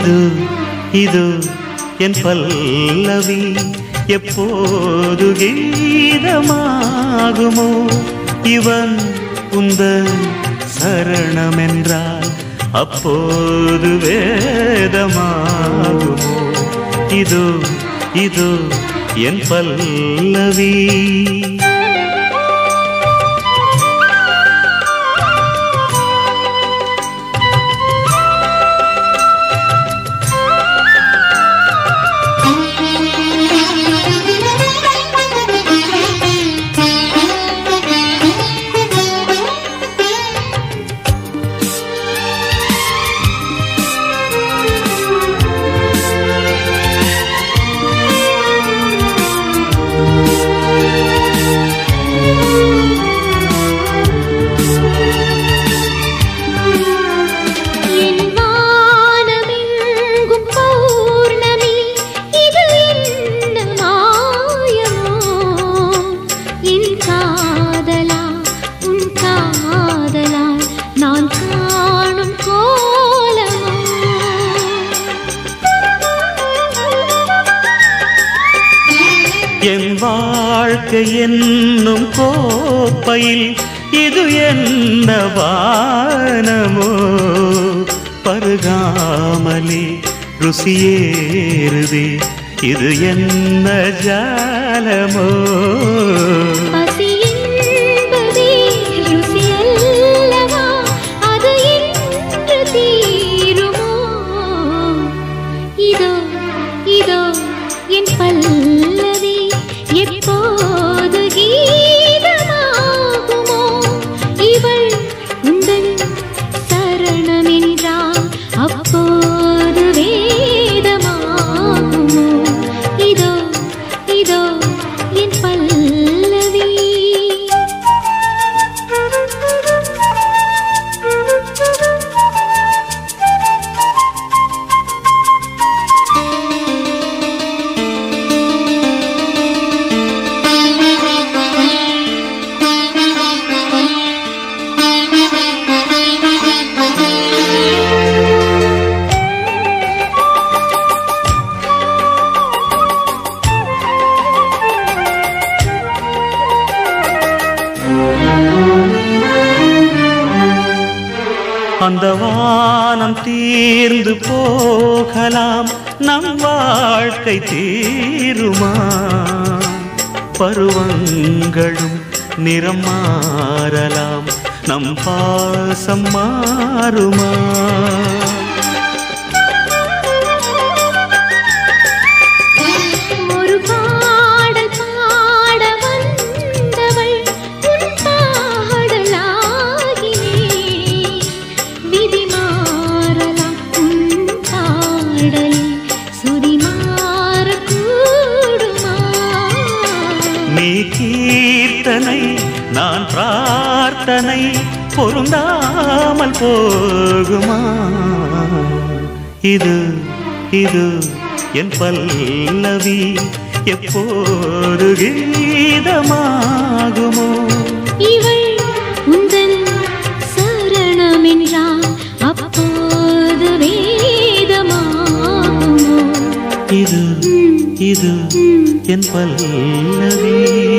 இது இது என் பல்லவி எப்போது கீதமாகுமோ இவன் உந்த சரணமென்றால் அப்போது வேதமாகுமோ இது இது என் பல்லவி என் வானமெங்கும் பௌர்ணமி இது என்ன மாயமோ என் காதலா உன் காதலா நான் காணும் கோலமோ என் வாழ்க்கை என்னும் கோப்பையில் இது என்ன வானமோ பருகாமலே ருசியேறுதே இது என்ன ஜாலமோ பசி என்பதே ருசியல்லவா அது என்று தீருமோ இதோ இதோ என் பல்லவி எப்போது கீதமாகுமோ இவள் உந்தன் சரணமென்றால் அப்போது வேதமாகுமோ இதோ இதோ என் பல்லவி அந்த வானம் தீர்ந்து போகலாம் நம் வாழ்க்கை தீருமா பருவங்களும் நிறம் மாறலாம் நம் பாசம் மாறுமா ஒரு பாடல் பாட வந்தவள் உன் பாடலாகினே விதி மாறலாம் உன் பாடலில் சுதி மாறக்கூடுமா நீ கீர்த்தனை நான் பிரார்த்தனை பொருந்தாமல் போகுமா இது இது என் பல்லவி எப்போது கீதமாகுமோ இவள் உந்தன் சரணமென்றால் அப்போது வேதமாகுமோ இது இது என் பல்லவி